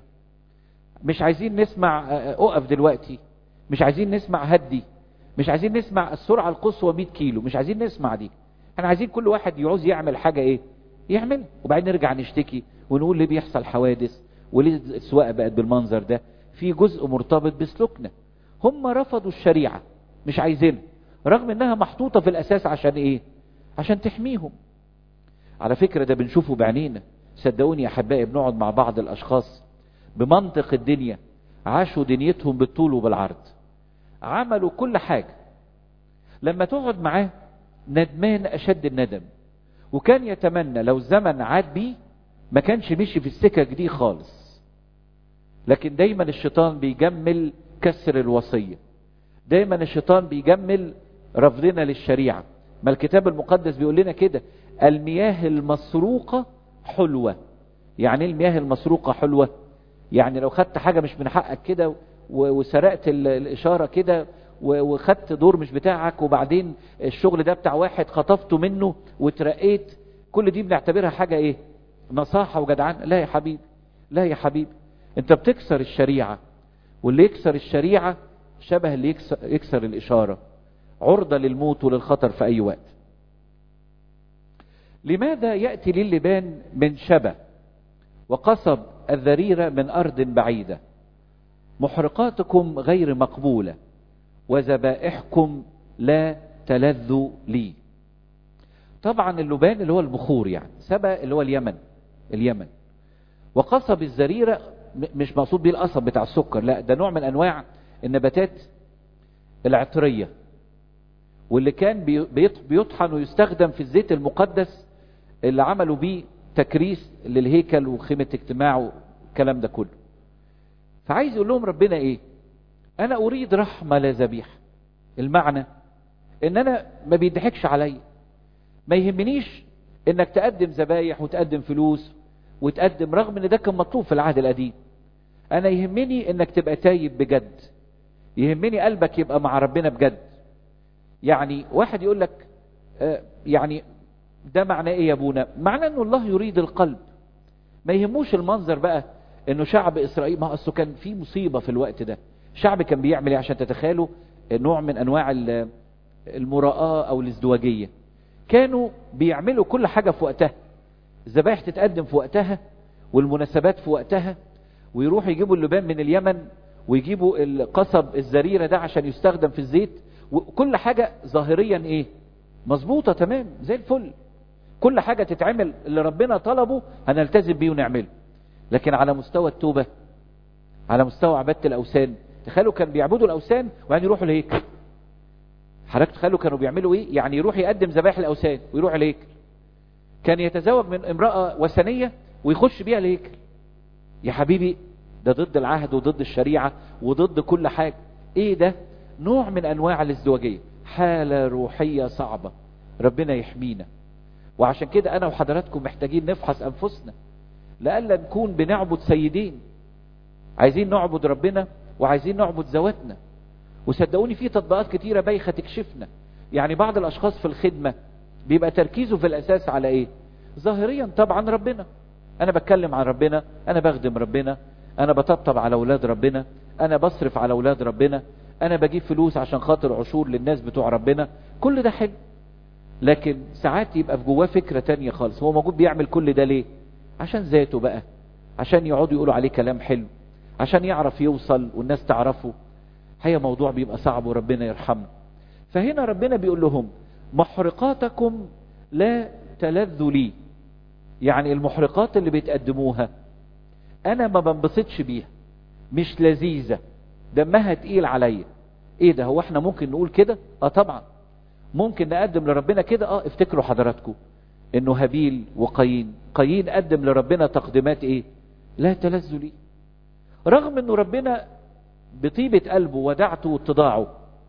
مش عايزين نسمع أقف دلوقتي مش عايزين نسمع هدي مش عايزين نسمع السرعة القصوى 100 كيلو مش عايزين نسمع دي احنا عايزين كل واحد يعوز يعمل حاجة ايه يعمل وبعدين نرجع نشتكي ونقول ليه بيحصل حوادث وليه السواقة بقت بالمنظر ده في جزء مرتبط بسلوكنا هم رفضوا الشريعة مش عايزينها رغم انها محطوطة في الاساس عشان ايه عشان تحميهم على فكرة ده بنشوفه بعينينا صدقوني يا احبائي بنقعد مع بعض الاشخاص بمنطق الدنيا عاشوا دنيتهم بالطول وبالعرض عملوا كل حاجة لما تقعد معاه ندمان اشد الندم وكان يتمنى لو الزمن عاد بيه ما كانش مشي في السكك دي خالص لكن دايما الشيطان بيجمل كسر الوصية دايما الشيطان بيجمل رفضنا للشريعة ما الكتاب المقدس بيقول لنا كده المياه المسروقة حلوة يعني المياه المسروقة حلوة يعني لو خدت حاجة مش من حقك كده وسرقت الإشارة كده وخدت دور مش بتاعك وبعدين الشغل ده بتاع واحد خطفته منه وترقيت كل دي بنعتبرها حاجة ايه نصاحة وجدعان لا يا حبيبي لا يا حبيبي انت بتكسر الشريعة واللي يكسر الشريعة شبه اللي يكسر, يكسر الإشارة عرضة للموت وللخطر في أي وقت لماذا يأتي للبان من شبه وقصب الذريرة من أرض بعيدة محرقاتكم غير مقبولة وذبائحكم لا تلذ لي طبعا اللبان اللي هو البخور يعني سبا اللي هو اليمن اليمن وقصب الزريرة مش مقصود بيه القصب بتاع السكر لا ده نوع من انواع النباتات العطرية واللي كان بيطحن ويستخدم في الزيت المقدس اللي عملوا بيه تكريس للهيكل وخيمة اجتماع والكلام ده كله فعايز يقول لهم ربنا ايه انا اريد رحمة لا ذبيحة المعنى ان انا ما بيضحكش عليا ما يهمنيش انك تقدم ذبايح وتقدم فلوس وتقدم رغم ان ده كان مطلوب في العهد القديم انا يهمني انك تبقى تايب بجد يهمني قلبك يبقى مع ربنا بجد يعني واحد يقول لك آه يعني ده معناه ايه يا ابونا معناه انه الله يريد القلب ما يهموش المنظر بقى انه شعب اسرائيل ما اصله كان في مصيبه في الوقت ده شعب كان بيعمل ايه عشان تتخيلوا نوع من انواع المراءه او الازدواجيه كانوا بيعملوا كل حاجه في وقتها الذبائح تتقدم في وقتها والمناسبات في وقتها ويروحوا يجيبوا اللبان من اليمن ويجيبوا القصب الزريرة ده عشان يستخدم في الزيت وكل حاجة ظاهريا ايه مظبوطة تمام زي الفل كل حاجة تتعمل اللي ربنا طلبه هنلتزم بيه ونعمله لكن على مستوى التوبة على مستوى عبادة الأوثان تخيلوا كان بيعبدوا الأوثان وبعدين يروحوا الهيكل حضرتك تخيلوا كانوا بيعملوا ايه يعني يروح يقدم ذبائح الأوثان ويروح الهيكل كان يتزوج من امرأة وثنية ويخش بيها الهيكل يا حبيبي ده ضد العهد وضد الشريعة وضد كل حاجة ايه ده نوع من انواع الازدواجية حالة روحية صعبة ربنا يحمينا وعشان كده انا وحضراتكم محتاجين نفحص انفسنا لألا نكون بنعبد سيدين عايزين نعبد ربنا وعايزين نعبد ذواتنا وصدقوني في تطبيقات كتيرة بايخة تكشفنا يعني بعض الاشخاص في الخدمة بيبقى تركيزه في الاساس على ايه ظاهريا طبعا ربنا انا بتكلم عن ربنا انا بخدم ربنا انا بطبطب على اولاد ربنا انا بصرف على اولاد ربنا انا بجيب فلوس عشان خاطر عشور للناس بتوع ربنا كل ده حلو لكن ساعات يبقى في جواه فكرة تانية خالص هو موجود بيعمل كل ده ليه عشان ذاته بقى عشان يقعدوا يقولوا عليه كلام حلو عشان يعرف يوصل والناس تعرفه هي موضوع بيبقى صعب وربنا يرحمنا فهنا ربنا بيقول لهم محرقاتكم لا تلذ لي يعني المحرقات اللي بتقدموها انا ما بنبسطش بيها مش لذيذة دمها تقيل عليا ايه ده هو احنا ممكن نقول كده اه طبعا ممكن نقدم لربنا كده اه افتكروا حضراتكم انه هابيل وقايين قايين قدم لربنا تقديمات ايه لا تلذ لي رغم انه ربنا بطيبة قلبه ودعته واتضاعه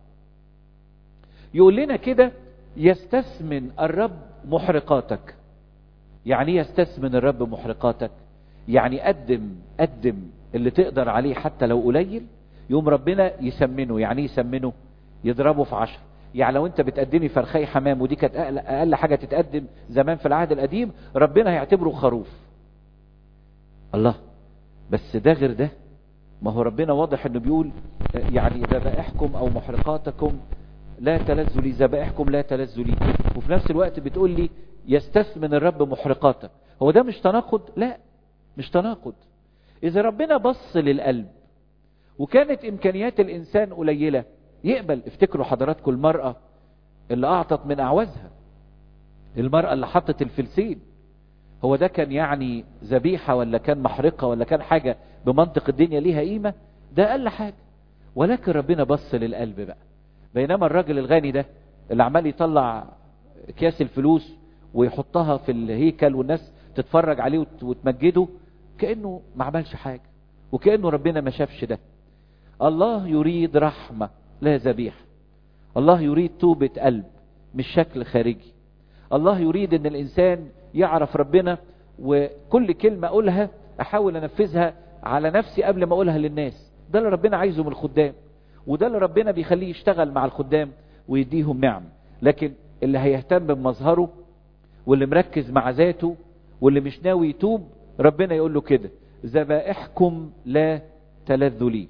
يقول لنا كده يستثمن الرب محرقاتك يعني ايه يستثمن الرب محرقاتك يعني قدم قدم اللي تقدر عليه حتى لو قليل يوم ربنا يسمنه يعني ايه يسمنه يضربه في عشر يعني لو انت بتقدمي فرخي حمام ودي كانت اقل, اقل حاجة تتقدم زمان في العهد القديم ربنا هيعتبره خروف الله بس ده غير ده ما هو ربنا واضح انه بيقول يعني ذبائحكم او محرقاتكم لا تلذ لي ذبائحكم لا تلذ لي وفي نفس الوقت بتقول لي يستثمن الرب محرقاتك هو ده مش تناقض لا مش تناقض اذا ربنا بص للقلب وكانت امكانيات الانسان قليله يقبل افتكروا حضراتكم المراه اللي اعطت من اعوازها المراه اللي حطت الفلسين هو ده كان يعني ذبيحه ولا كان محرقه ولا كان حاجه بمنطق الدنيا ليها قيمه ده اقل حاجه ولكن ربنا بص للقلب بقى بينما الراجل الغني ده اللي عمال يطلع اكياس الفلوس ويحطها في الهيكل والناس تتفرج عليه وتمجده كانه ما عملش حاجه وكانه ربنا ما شافش ده الله يريد رحمه لا ذبيحه الله يريد توبه قلب مش شكل خارجي الله يريد ان الانسان يعرف ربنا وكل كلمه اقولها احاول انفذها على نفسي قبل ما اقولها للناس ده اللي ربنا عايزه من الخدام وده اللي ربنا بيخليه يشتغل مع الخدام ويديهم نعم لكن اللي هيهتم بمظهره واللي مركز مع ذاته واللي مش ناوي يتوب ربنا يقول له كده ذبائحكم لا تلذ لي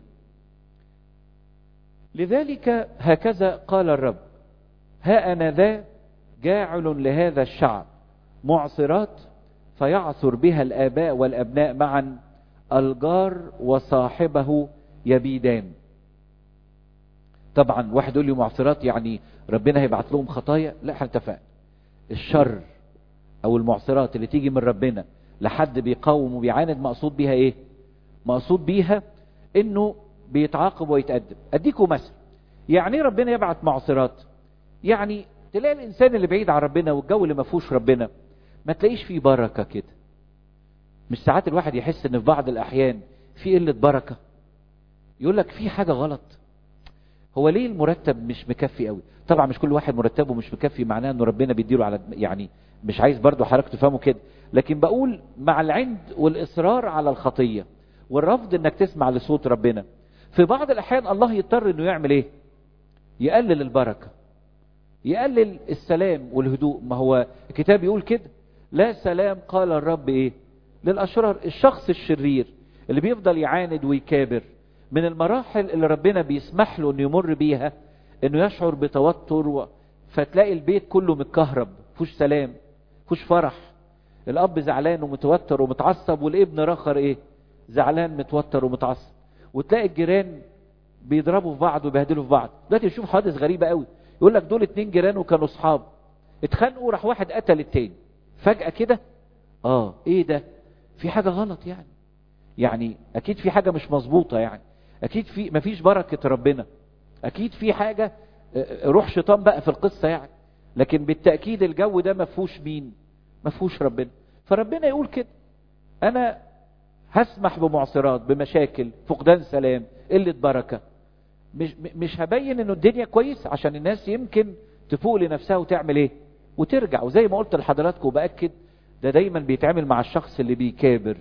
لذلك هكذا قال الرب ها أنا ذا جاعل لهذا الشعب معصرات فيعثر بها الآباء والأبناء معا الجار وصاحبه يبيدان طبعا واحد يقول لي معصرات يعني ربنا هيبعت لهم خطايا لا احنا اتفقنا الشر او المعصرات اللي تيجي من ربنا لحد بيقاوم وبيعاند مقصود بيها ايه مقصود بيها انه بيتعاقب ويتقدم اديكم مثل يعني ايه ربنا يبعت معصرات يعني تلاقي الانسان اللي بعيد عن ربنا والجو اللي ما فيهوش ربنا ما تلاقيش فيه بركه كده مش ساعات الواحد يحس ان في بعض الاحيان في قله بركه يقول لك في حاجه غلط هو ليه المرتب مش مكفي قوي طبعا مش كل واحد مرتبه مش مكفي معناه انه ربنا بيديله على يعني مش عايز برضو حضرتك تفهموا كده لكن بقول مع العند والاصرار على الخطيه والرفض انك تسمع لصوت ربنا في بعض الاحيان الله يضطر انه يعمل ايه يقلل البركه يقلل السلام والهدوء ما هو الكتاب يقول كده لا سلام قال الرب ايه للاشرار الشخص الشرير اللي بيفضل يعاند ويكابر من المراحل اللي ربنا بيسمح له انه يمر بيها انه يشعر بتوتر و... فتلاقي البيت كله متكهرب فيهوش سلام فيهوش فرح الاب زعلان ومتوتر ومتعصب والابن راخر ايه زعلان متوتر ومتعصب وتلاقي الجيران بيضربوا في بعض ويبهدلوا في بعض دلوقتي نشوف حوادث غريبه قوي يقول لك دول اتنين جيران وكانوا اصحاب اتخانقوا راح واحد قتل التاني فجاه كده اه ايه ده في حاجه غلط يعني يعني اكيد في حاجه مش مظبوطه يعني اكيد في مفيش بركه ربنا اكيد في حاجه روح شيطان بقى في القصه يعني لكن بالتاكيد الجو ده ما فيهوش مين ما فيهوش ربنا فربنا يقول كده انا هسمح بمعصرات بمشاكل فقدان سلام قله بركه مش مش هبين انه الدنيا كويس عشان الناس يمكن تفوق لنفسها وتعمل ايه وترجع وزي ما قلت لحضراتكم وباكد ده دايما بيتعامل مع الشخص اللي بيكابر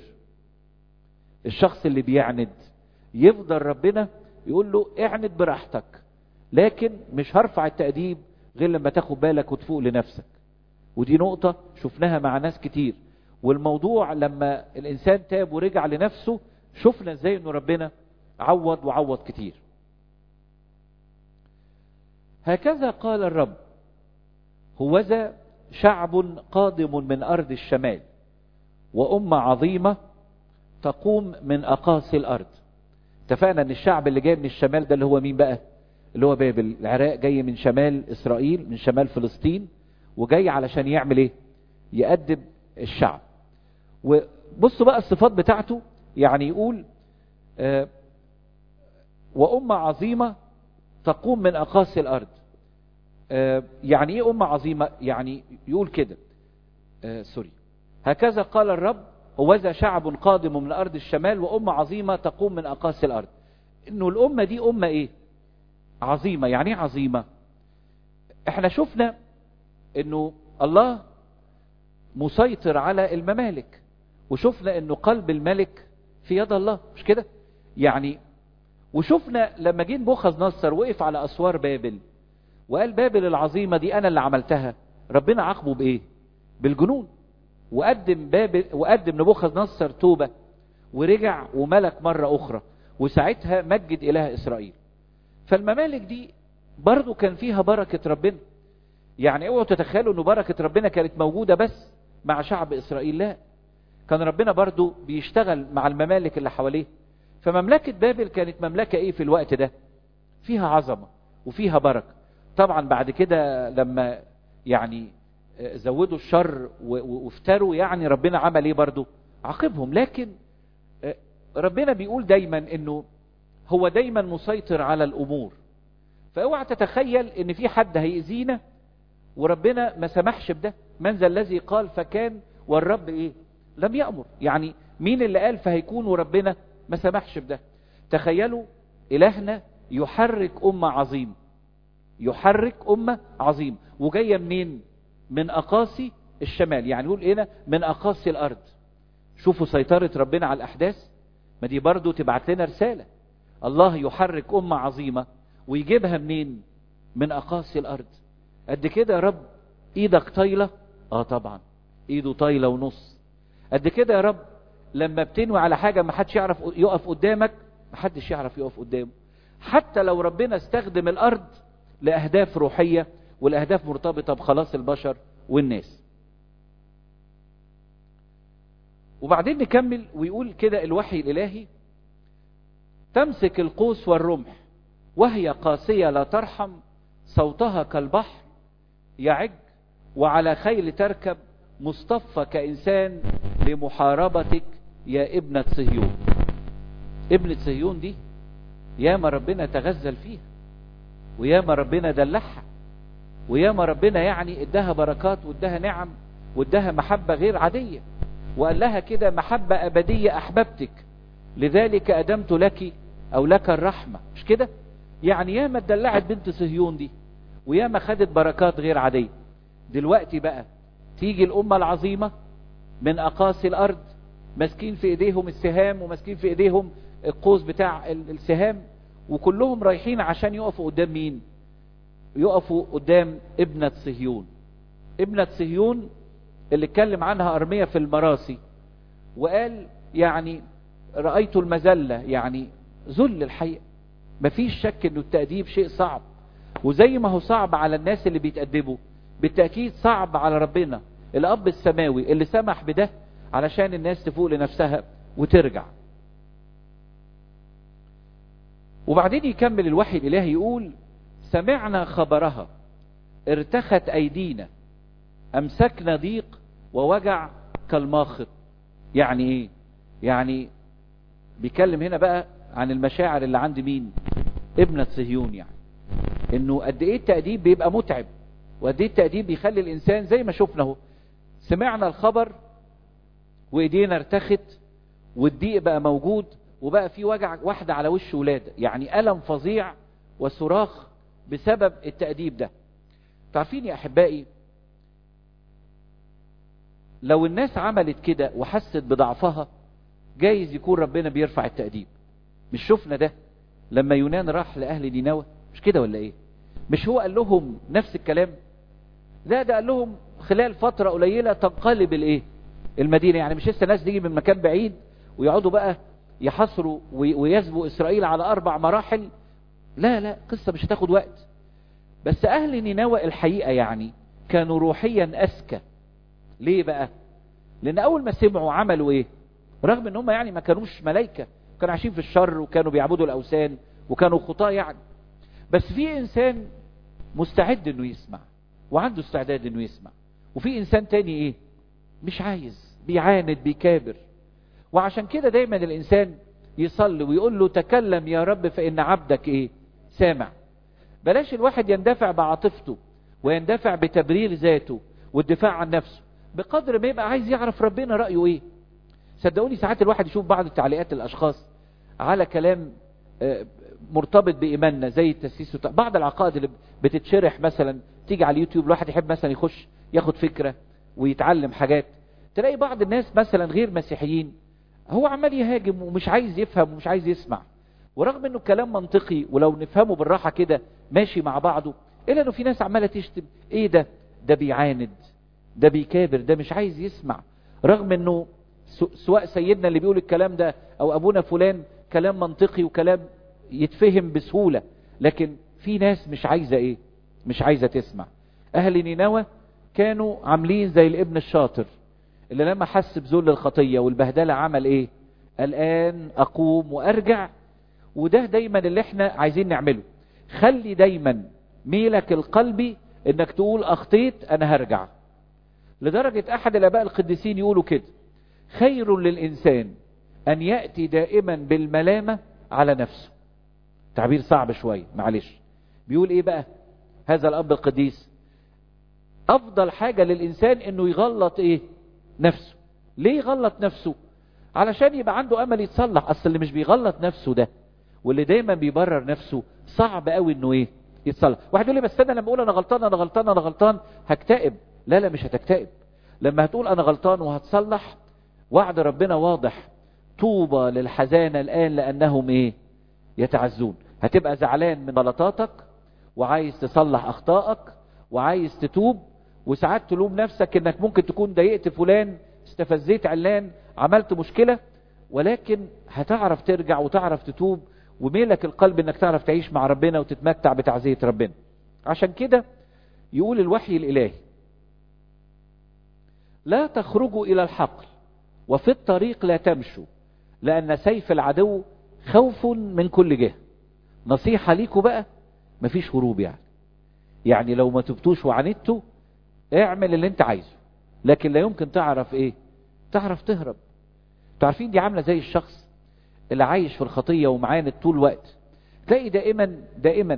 الشخص اللي بيعند يفضل ربنا يقول له اعند براحتك لكن مش هرفع التأديب غير لما تاخد بالك وتفوق لنفسك ودي نقطة شفناها مع ناس كتير والموضوع لما الإنسان تاب ورجع لنفسه شفنا ازاي انه ربنا عوض وعوض كتير هكذا قال الرب هوذا شعب قادم من أرض الشمال وأمة عظيمة تقوم من أقاصي الأرض اتفقنا ان الشعب اللي جاي من الشمال ده اللي هو مين بقى اللي هو بابل العراق جاي من شمال إسرائيل من شمال فلسطين وجاي علشان يعمل ايه يأدب الشعب وبصوا بقى الصفات بتاعته يعني يقول آه وأمة عظيمة تقوم من أقاصي الأرض آه يعني ايه أمة عظيمة يعني يقول كده آه سوري هكذا قال الرب هوذا شعب قادم من أرض الشمال وأمة عظيمة تقوم من أقاصي الأرض إنه الأمة دي أمة إيه عظيمة يعني ايه عظيمة احنا شفنا إنه الله مسيطر على الممالك وشفنا إنه قلب الملك في يد الله مش كده يعني وشفنا لما جه بوخذ نصر وقف على أسوار بابل وقال بابل العظيمة دي أنا اللي عملتها ربنا عاقبه بإيه بالجنون وقدم بابل وقدم نبوخذ نصر توبة ورجع وملك مرة أخرى وساعتها مجد إله إسرائيل فالممالك دي برضو كان فيها بركة ربنا يعني اوعوا تتخيلوا ان بركة ربنا كانت موجودة بس مع شعب إسرائيل لا كان ربنا برضو بيشتغل مع الممالك اللي حواليه فمملكة بابل كانت مملكة ايه في الوقت ده فيها عظمة وفيها بركة طبعا بعد كده لما يعني زودوا الشر وافتروا يعني ربنا عمل ايه برضو عاقبهم لكن ربنا بيقول دايما انه هو دايما مسيطر على الامور فاوعى تتخيل ان في حد هيأذينا وربنا ما سمحش بده من ذا الذي قال فكان والرب ايه لم يأمر يعني مين اللي قال فهيكون وربنا ما سمحش بده تخيلوا الهنا يحرك امة عظيم يحرك امة عظيم وجاية منين من اقاصي الشمال يعني يقول هنا من اقاصي الارض شوفوا سيطرة ربنا على الاحداث ما دي برضو تبعت لنا رسالة الله يحرك امة عظيمة ويجيبها منين من اقاصي الارض قد كده يا رب ايدك طايلة اه طبعا ايده طايلة ونص قد كده يا رب لما بتنوي على حاجة ما حدش يعرف يقف قدامك ما حدش يعرف يقف قدامه حتى لو ربنا استخدم الارض لاهداف روحية والاهداف مرتبطة بخلاص البشر والناس وبعدين نكمل ويقول كده الوحي الالهي تمسك القوس والرمح وهي قاسية لا ترحم صوتها كالبحر يعج وعلى خيل تركب مصطفى كإنسان لمحاربتك يا ابنة صهيون ابنة صهيون دي ياما ربنا تغزل فيها وياما ربنا دلعها وياما ربنا يعني اداها بركات واداها نعم واداها محبة غير عادية وقال لها كده محبة أبدية أحببتك لذلك أدمت لك أو لك الرحمة مش كده يعني ياما اتدلعت بنت صهيون دي وياما خدت بركات غير عادية دلوقتي بقى تيجي الأمة العظيمة من أقاصي الأرض ماسكين في إيديهم السهام وماسكين في إيديهم القوس بتاع السهام وكلهم رايحين عشان يقفوا قدام مين يقفوا قدام ابنة صهيون ابنة صهيون اللي اتكلم عنها أرمية في المراسي وقال يعني رأيت المذلة يعني ذل الحقيقة مفيش شك انه التأديب شيء صعب وزي ما هو صعب على الناس اللي بيتأدبوا بالتأكيد صعب على ربنا الأب السماوي اللي سمح بده علشان الناس تفوق لنفسها وترجع وبعدين يكمل الوحي الإلهي يقول سمعنا خبرها ارتخت أيدينا أمسكنا ضيق ووجع كالماخط يعني ايه يعني بيكلم هنا بقى عن المشاعر اللي عند مين ابنة صهيون يعني انه قد ايه التأديب بيبقى متعب وقد ايه التأديب بيخلي الانسان زي ما شفنا اهو سمعنا الخبر وايدينا ارتخت والضيق بقى موجود وبقى في وجع واحدة على وش ولادة يعني ألم فظيع وصراخ بسبب التأديب ده تعرفين يا أحبائي لو الناس عملت كده وحست بضعفها جايز يكون ربنا بيرفع التأديب مش شفنا ده لما يونان راح لأهل نينوى مش كده ولا ايه مش هو قال لهم نفس الكلام لا ده قال لهم خلال فترة قليلة تنقلب الايه المدينة يعني مش لسه ناس تيجي من مكان بعيد ويقعدوا بقى يحصروا ويسبوا إسرائيل على أربع مراحل لا لا قصة مش هتاخد وقت بس أهل نينوى الحقيقة يعني كانوا روحيا أذكى ليه بقى لان اول ما سمعوا عملوا ايه رغم ان هم يعني ما كانوش ملائكة كانوا عايشين في الشر وكانوا بيعبدوا الاوثان وكانوا خطاة يعني بس في انسان مستعد انه يسمع وعنده استعداد انه يسمع وفي انسان تاني ايه مش عايز بيعاند بيكابر وعشان كده دايما الانسان يصلي ويقول له تكلم يا رب فان عبدك ايه سامع بلاش الواحد يندفع بعاطفته ويندفع بتبرير ذاته والدفاع عن نفسه بقدر ما يبقى عايز يعرف ربنا رأيه ايه صدقوني ساعات الواحد يشوف بعض التعليقات الاشخاص على كلام مرتبط بإيماننا زي التسيس بعض العقائد اللي بتتشرح مثلا تيجي على اليوتيوب الواحد يحب مثلا يخش ياخد فكرة ويتعلم حاجات تلاقي بعض الناس مثلا غير مسيحيين هو عمال يهاجم ومش عايز يفهم ومش عايز يسمع ورغم انه كلام منطقي ولو نفهمه بالراحة كده ماشي مع بعضه الا انه في ناس عمالة تشتم ايه ده ده بيعاند ده بيكابر ده مش عايز يسمع رغم انه سواء سيدنا اللي بيقول الكلام ده او ابونا فلان كلام منطقي وكلام يتفهم بسهولة لكن في ناس مش عايزة ايه مش عايزة تسمع اهل نينوى كانوا عاملين زي الابن الشاطر اللي لما حس بذل الخطية والبهدلة عمل ايه الان اقوم وارجع وده دايما اللي احنا عايزين نعمله خلي دايما ميلك القلبي انك تقول اخطيت انا هرجع لدرجة احد الاباء القديسين يقولوا كده خير للانسان ان يأتي دائما بالملامة على نفسه تعبير صعب شوية معلش بيقول ايه بقى هذا الاب القديس افضل حاجة للانسان انه يغلط ايه نفسه ليه يغلط نفسه علشان يبقى عنده امل يتصلح اصل اللي مش بيغلط نفسه ده واللي دايما بيبرر نفسه صعب قوي انه ايه يتصلح واحد يقول لي بس انا لما اقول انا غلطان انا غلطان انا غلطان هكتئب لا لا مش هتكتئب لما هتقول انا غلطان وهتصلح وعد ربنا واضح طوبى للحزانة الآن لأنهم إيه يتعزون هتبقى زعلان من غلطاتك وعايز تصلح أخطائك وعايز تتوب وساعات تلوم نفسك انك ممكن تكون ضايقت فلان استفزيت علان عملت مشكلة ولكن هتعرف ترجع وتعرف تتوب وميلك القلب انك تعرف تعيش مع ربنا وتتمتع بتعزية ربنا عشان كده يقول الوحي الإلهي لا تخرجوا إلى الحقل وفي الطريق لا تمشوا لأن سيف العدو خوف من كل جهة نصيحة ليكوا بقى مفيش هروب يعني يعني لو ما تبتوش وعاندتوا اعمل اللي انت عايزه لكن لا يمكن تعرف ايه تعرف تهرب تعرفين دي عاملة زي الشخص اللي عايش في الخطية ومعاند طول الوقت تلاقي دائما دائما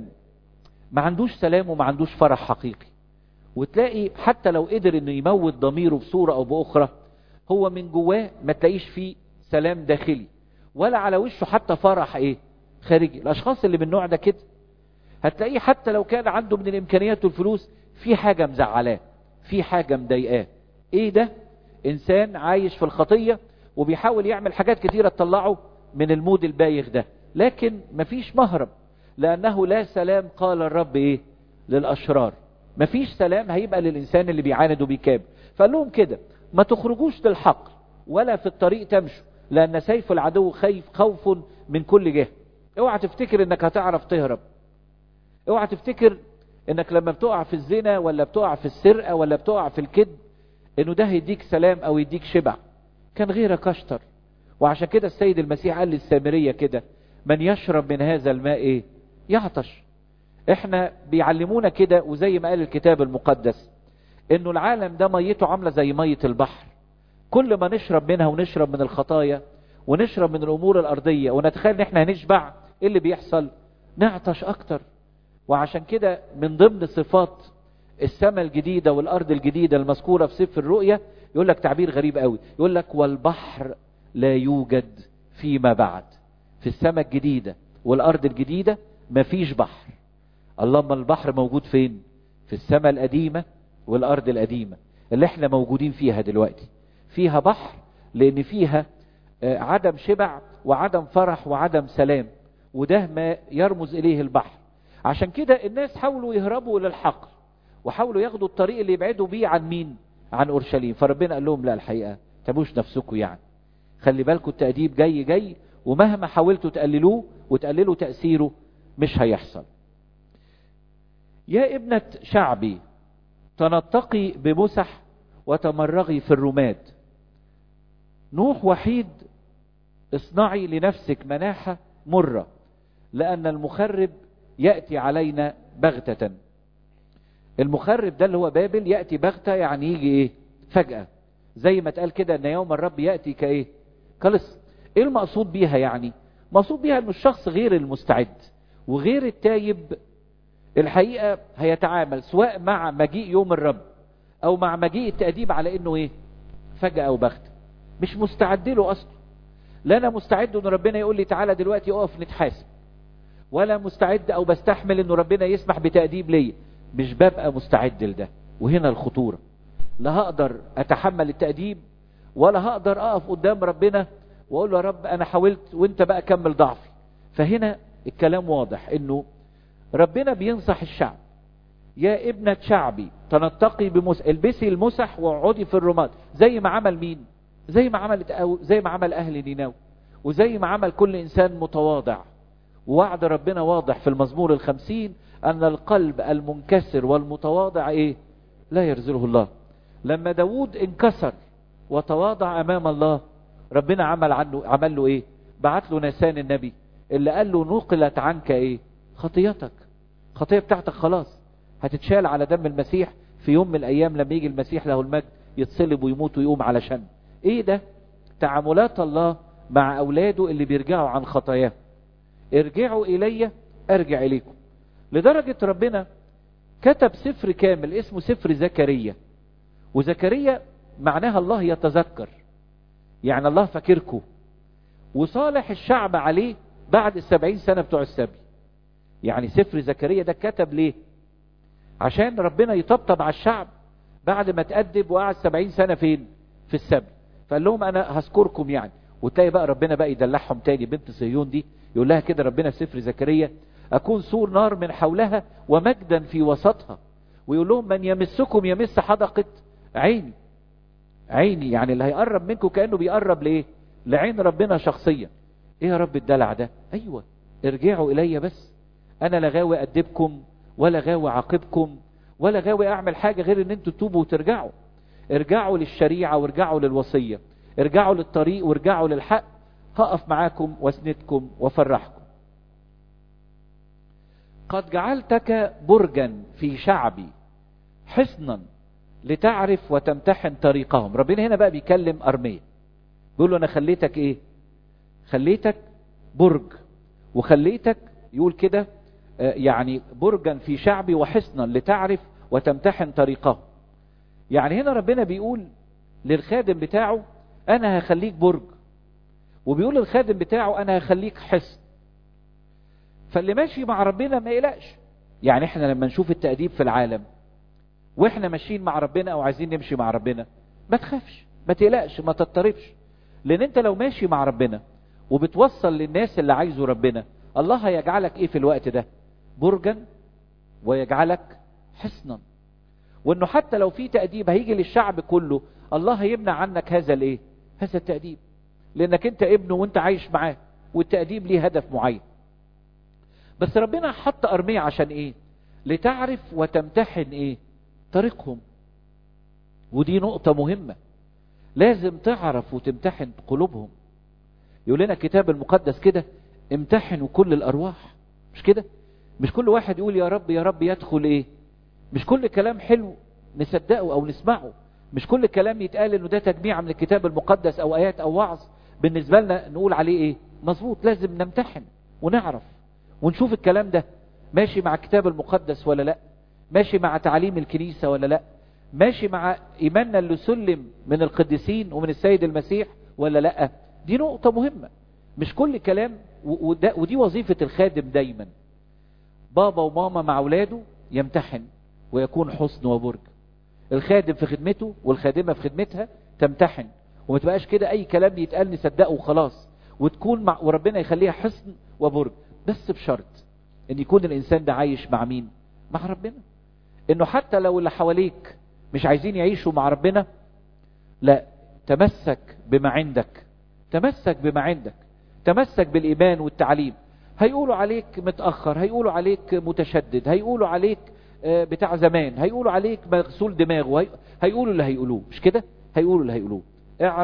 ما عندوش سلام وما عندوش فرح حقيقي وتلاقي حتى لو قدر انه يموت ضميره بصورة او باخرى هو من جواه ما تلاقيش فيه سلام داخلي ولا على وشه حتى فرح ايه خارجي الاشخاص اللي من النوع ده كده هتلاقيه حتى لو كان عنده من الامكانيات والفلوس في حاجة مزعلاه في حاجة مضايقاه ايه ده انسان عايش في الخطية وبيحاول يعمل حاجات كتيرة تطلعه من المود البايخ ده لكن مفيش مهرب لانه لا سلام قال الرب ايه للاشرار مفيش سلام هيبقى للانسان اللي بيعاند وبيكاب فقال لهم كده ما تخرجوش للحقل ولا في الطريق تمشوا لان سيف العدو خيف خوف من كل جهة اوعى تفتكر انك هتعرف تهرب اوعى تفتكر انك لما بتقع في الزنا ولا بتقع في السرقة ولا بتقع في الكذب انه ده هيديك سلام او يديك شبع كان غيرك اشطر وعشان كده السيد المسيح قال للسامرية كده من يشرب من هذا الماء ايه يعطش احنا بيعلمونا كده وزي ما قال الكتاب المقدس انه العالم ده ميته عاملة زي مية البحر كل ما نشرب منها ونشرب من الخطايا ونشرب من الامور الارضية ونتخيل ان احنا هنشبع ايه اللي بيحصل نعطش اكتر وعشان كده من ضمن صفات السماء الجديدة والارض الجديدة المذكورة في سفر الرؤيا يقول لك تعبير غريب قوي يقول لك والبحر لا يوجد فيما بعد في السماء الجديدة والارض الجديدة مفيش بحر اللهم البحر موجود فين في السماء القديمة والارض القديمة اللي احنا موجودين فيها دلوقتي فيها بحر لان فيها عدم شبع وعدم فرح وعدم سلام وده ما يرمز اليه البحر عشان كده الناس حاولوا يهربوا للحقل وحاولوا ياخدوا الطريق اللي يبعدوا بيه عن مين عن اورشليم فربنا قال لهم لا الحقيقة تبوش نفسكم يعني خلي بالكم التأديب جاي جاي ومهما حاولتوا تقللوه وتقللوا تأثيره مش هيحصل يا ابنة شعبي تنطقي بمسح وتمرغي في الرماد نوح وحيد اصنعي لنفسك مناحة مرة لأن المخرب يأتي علينا بغتة المخرب ده اللي هو بابل يأتي بغتة يعني يجي ايه فجأة زي ما اتقال كده ان يوم الرب يأتي كايه كلص ايه المقصود بيها يعني مقصود بيها ان الشخص غير المستعد وغير التايب الحقيقة هيتعامل سواء مع مجيء يوم الرب او مع مجيء التأديب على انه ايه فجأة او بغتة مش مستعد له اصلا لا انا مستعد ان ربنا يقول لي تعالى دلوقتي اقف نتحاسب ولا مستعد او بستحمل انه ربنا يسمح بتأديب ليا مش ببقى مستعد لده وهنا الخطورة لا هقدر اتحمل التأديب ولا هقدر اقف قدام ربنا واقول له يا رب انا حاولت وانت بقى كمل ضعفي فهنا الكلام واضح انه ربنا بينصح الشعب يا ابنة شعبي تنتقي بمس البسي المسح واقعدي في الرماد زي ما عمل مين زي ما عمل زي ما عمل اهل نينوى وزي ما عمل كل انسان متواضع ووعد ربنا واضح في المزمور الخمسين ان القلب المنكسر والمتواضع ايه لا يرزله الله لما داود انكسر وتواضع امام الله ربنا عمل عنه عمل له ايه بعت له نسان النبي اللي قال له نقلت عنك ايه خطيتك خطيه بتاعتك خلاص هتتشال على دم المسيح في يوم من الايام لما يجي المسيح له المجد يتصلب ويموت ويقوم علشان ايه ده تعاملات الله مع اولاده اللي بيرجعوا عن خطاياهم ارجعوا الي ارجع اليكم لدرجة ربنا كتب سفر كامل اسمه سفر زكريا وزكريا معناها الله يتذكر يعني الله فاكركم وصالح الشعب عليه بعد السبعين سنة بتوع السبي يعني سفر زكريا ده كتب ليه عشان ربنا يطبطب على الشعب بعد ما تأدب وقعد سبعين سنة فين في السبي فقال لهم انا هذكركم يعني وتلاقي بقى ربنا بقى يدلعهم تاني بنت صهيون دي يقول لها كده ربنا في سفر زكريا أكون سور نار من حولها ومجدا في وسطها ويقول لهم من يمسكم يمس حدقة عيني عيني يعني اللي هيقرب منكم كأنه بيقرب لإيه لعين ربنا شخصيا إيه يا رب الدلع ده أيوة ارجعوا إلي بس أنا لا غاوي أدبكم ولا غاوي عاقبكم ولا غاوي أعمل حاجة غير إن أنتوا تتوبوا وترجعوا ارجعوا للشريعة وارجعوا للوصية ارجعوا للطريق وارجعوا للحق هقف معاكم واسندكم وفرحكم قد جعلتك برجا في شعبي حصنا لتعرف وتمتحن طريقهم ربنا هنا بقى بيكلم أرمية بيقول له أنا خليتك إيه خليتك برج وخليتك يقول كده يعني برجا في شعبي وحصنا لتعرف وتمتحن طريقهم يعني هنا ربنا بيقول للخادم بتاعه أنا هخليك برج وبيقول للخادم بتاعه أنا هخليك حصن فاللي ماشي مع ربنا ما يقلقش يعني احنا لما نشوف التأديب في العالم واحنا ماشيين مع ربنا او عايزين نمشي مع ربنا ما تخافش ما تقلقش ما تضطربش لان انت لو ماشي مع ربنا وبتوصل للناس اللي عايزه ربنا الله هيجعلك ايه في الوقت ده برجا ويجعلك حصنا وانه حتى لو في تأديب هيجي للشعب كله الله هيمنع عنك هذا الايه هذا التأديب لانك انت ابنه وانت عايش معاه والتأديب ليه هدف معين بس ربنا حط أرمية عشان ايه لتعرف وتمتحن ايه طريقهم ودي نقطة مهمة لازم تعرف وتمتحن قلوبهم يقول لنا الكتاب المقدس كده امتحنوا كل الأرواح مش كده مش كل واحد يقول يا رب يا رب يدخل ايه مش كل كلام حلو نصدقه او نسمعه مش كل كلام يتقال انه ده تجميع من الكتاب المقدس او ايات او وعظ بالنسبة لنا نقول عليه ايه مظبوط لازم نمتحن ونعرف ونشوف الكلام ده ماشي مع الكتاب المقدس ولا لا ماشي مع تعليم الكنيسة ولا لا ماشي مع إيماننا اللي سلم من القديسين ومن السيد المسيح ولا لا دي نقطة مهمة مش كل كلام ودي وظيفة الخادم دايما بابا وماما مع أولاده يمتحن ويكون حسن وبرج الخادم في خدمته والخادمة في خدمتها تمتحن وما تبقاش كده أي كلام يتقال نصدقه وخلاص وتكون مع وربنا يخليها حصن وبرج بس بشرط ان يكون الانسان ده عايش مع مين مع ربنا انه حتى لو اللي حواليك مش عايزين يعيشوا مع ربنا لا تمسك بما عندك تمسك بما عندك تمسك بالايمان والتعليم هيقولوا عليك متأخر هيقولوا عليك متشدد هيقولوا عليك بتاع زمان هيقولوا عليك مغسول دماغه هيقولوا اللي هيقولوه مش كده هيقولوا اللي هيقولوه اعرف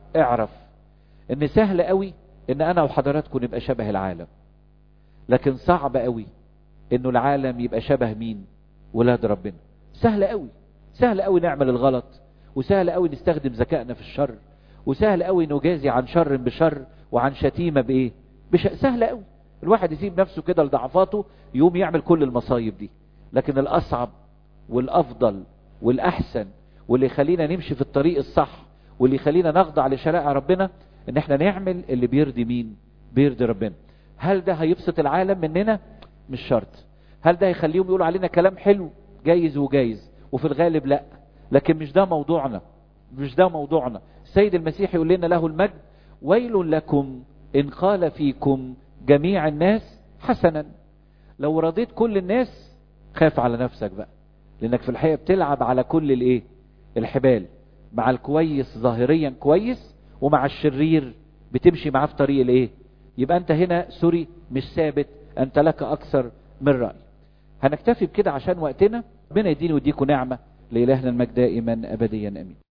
اعرف ان سهل قوي ان انا وحضراتكم نبقى شبه العالم لكن صعب قوي انه العالم يبقى شبه مين ولاد ربنا سهل قوي سهل قوي نعمل الغلط وسهل قوي نستخدم ذكائنا في الشر وسهل قوي نجازي عن شر بشر وعن شتيمة بايه بش... سهل قوي الواحد يسيب نفسه كده لضعفاته يقوم يعمل كل المصايب دي لكن الاصعب والافضل والاحسن واللي يخلينا نمشي في الطريق الصح واللي يخلينا نخضع لشرائع ربنا ان احنا نعمل اللي بيرضي مين بيرضي ربنا هل ده هيبسط العالم مننا مش شرط هل ده هيخليهم يقولوا علينا كلام حلو جايز وجايز وفي الغالب لا لكن مش ده موضوعنا مش ده موضوعنا السيد المسيح يقول لنا له المجد ويل لكم ان قال فيكم جميع الناس حسنا لو رضيت كل الناس خاف على نفسك بقى لانك في الحقيقه بتلعب على كل الايه الحبال مع الكويس ظاهريا كويس ومع الشرير بتمشي معاه في طريق الايه يبقى انت هنا سوري مش ثابت انت لك اكثر من راي هنكتفي بكده عشان وقتنا ربنا يديني ويديكم نعمه لالهنا المجد دائما ابديا امين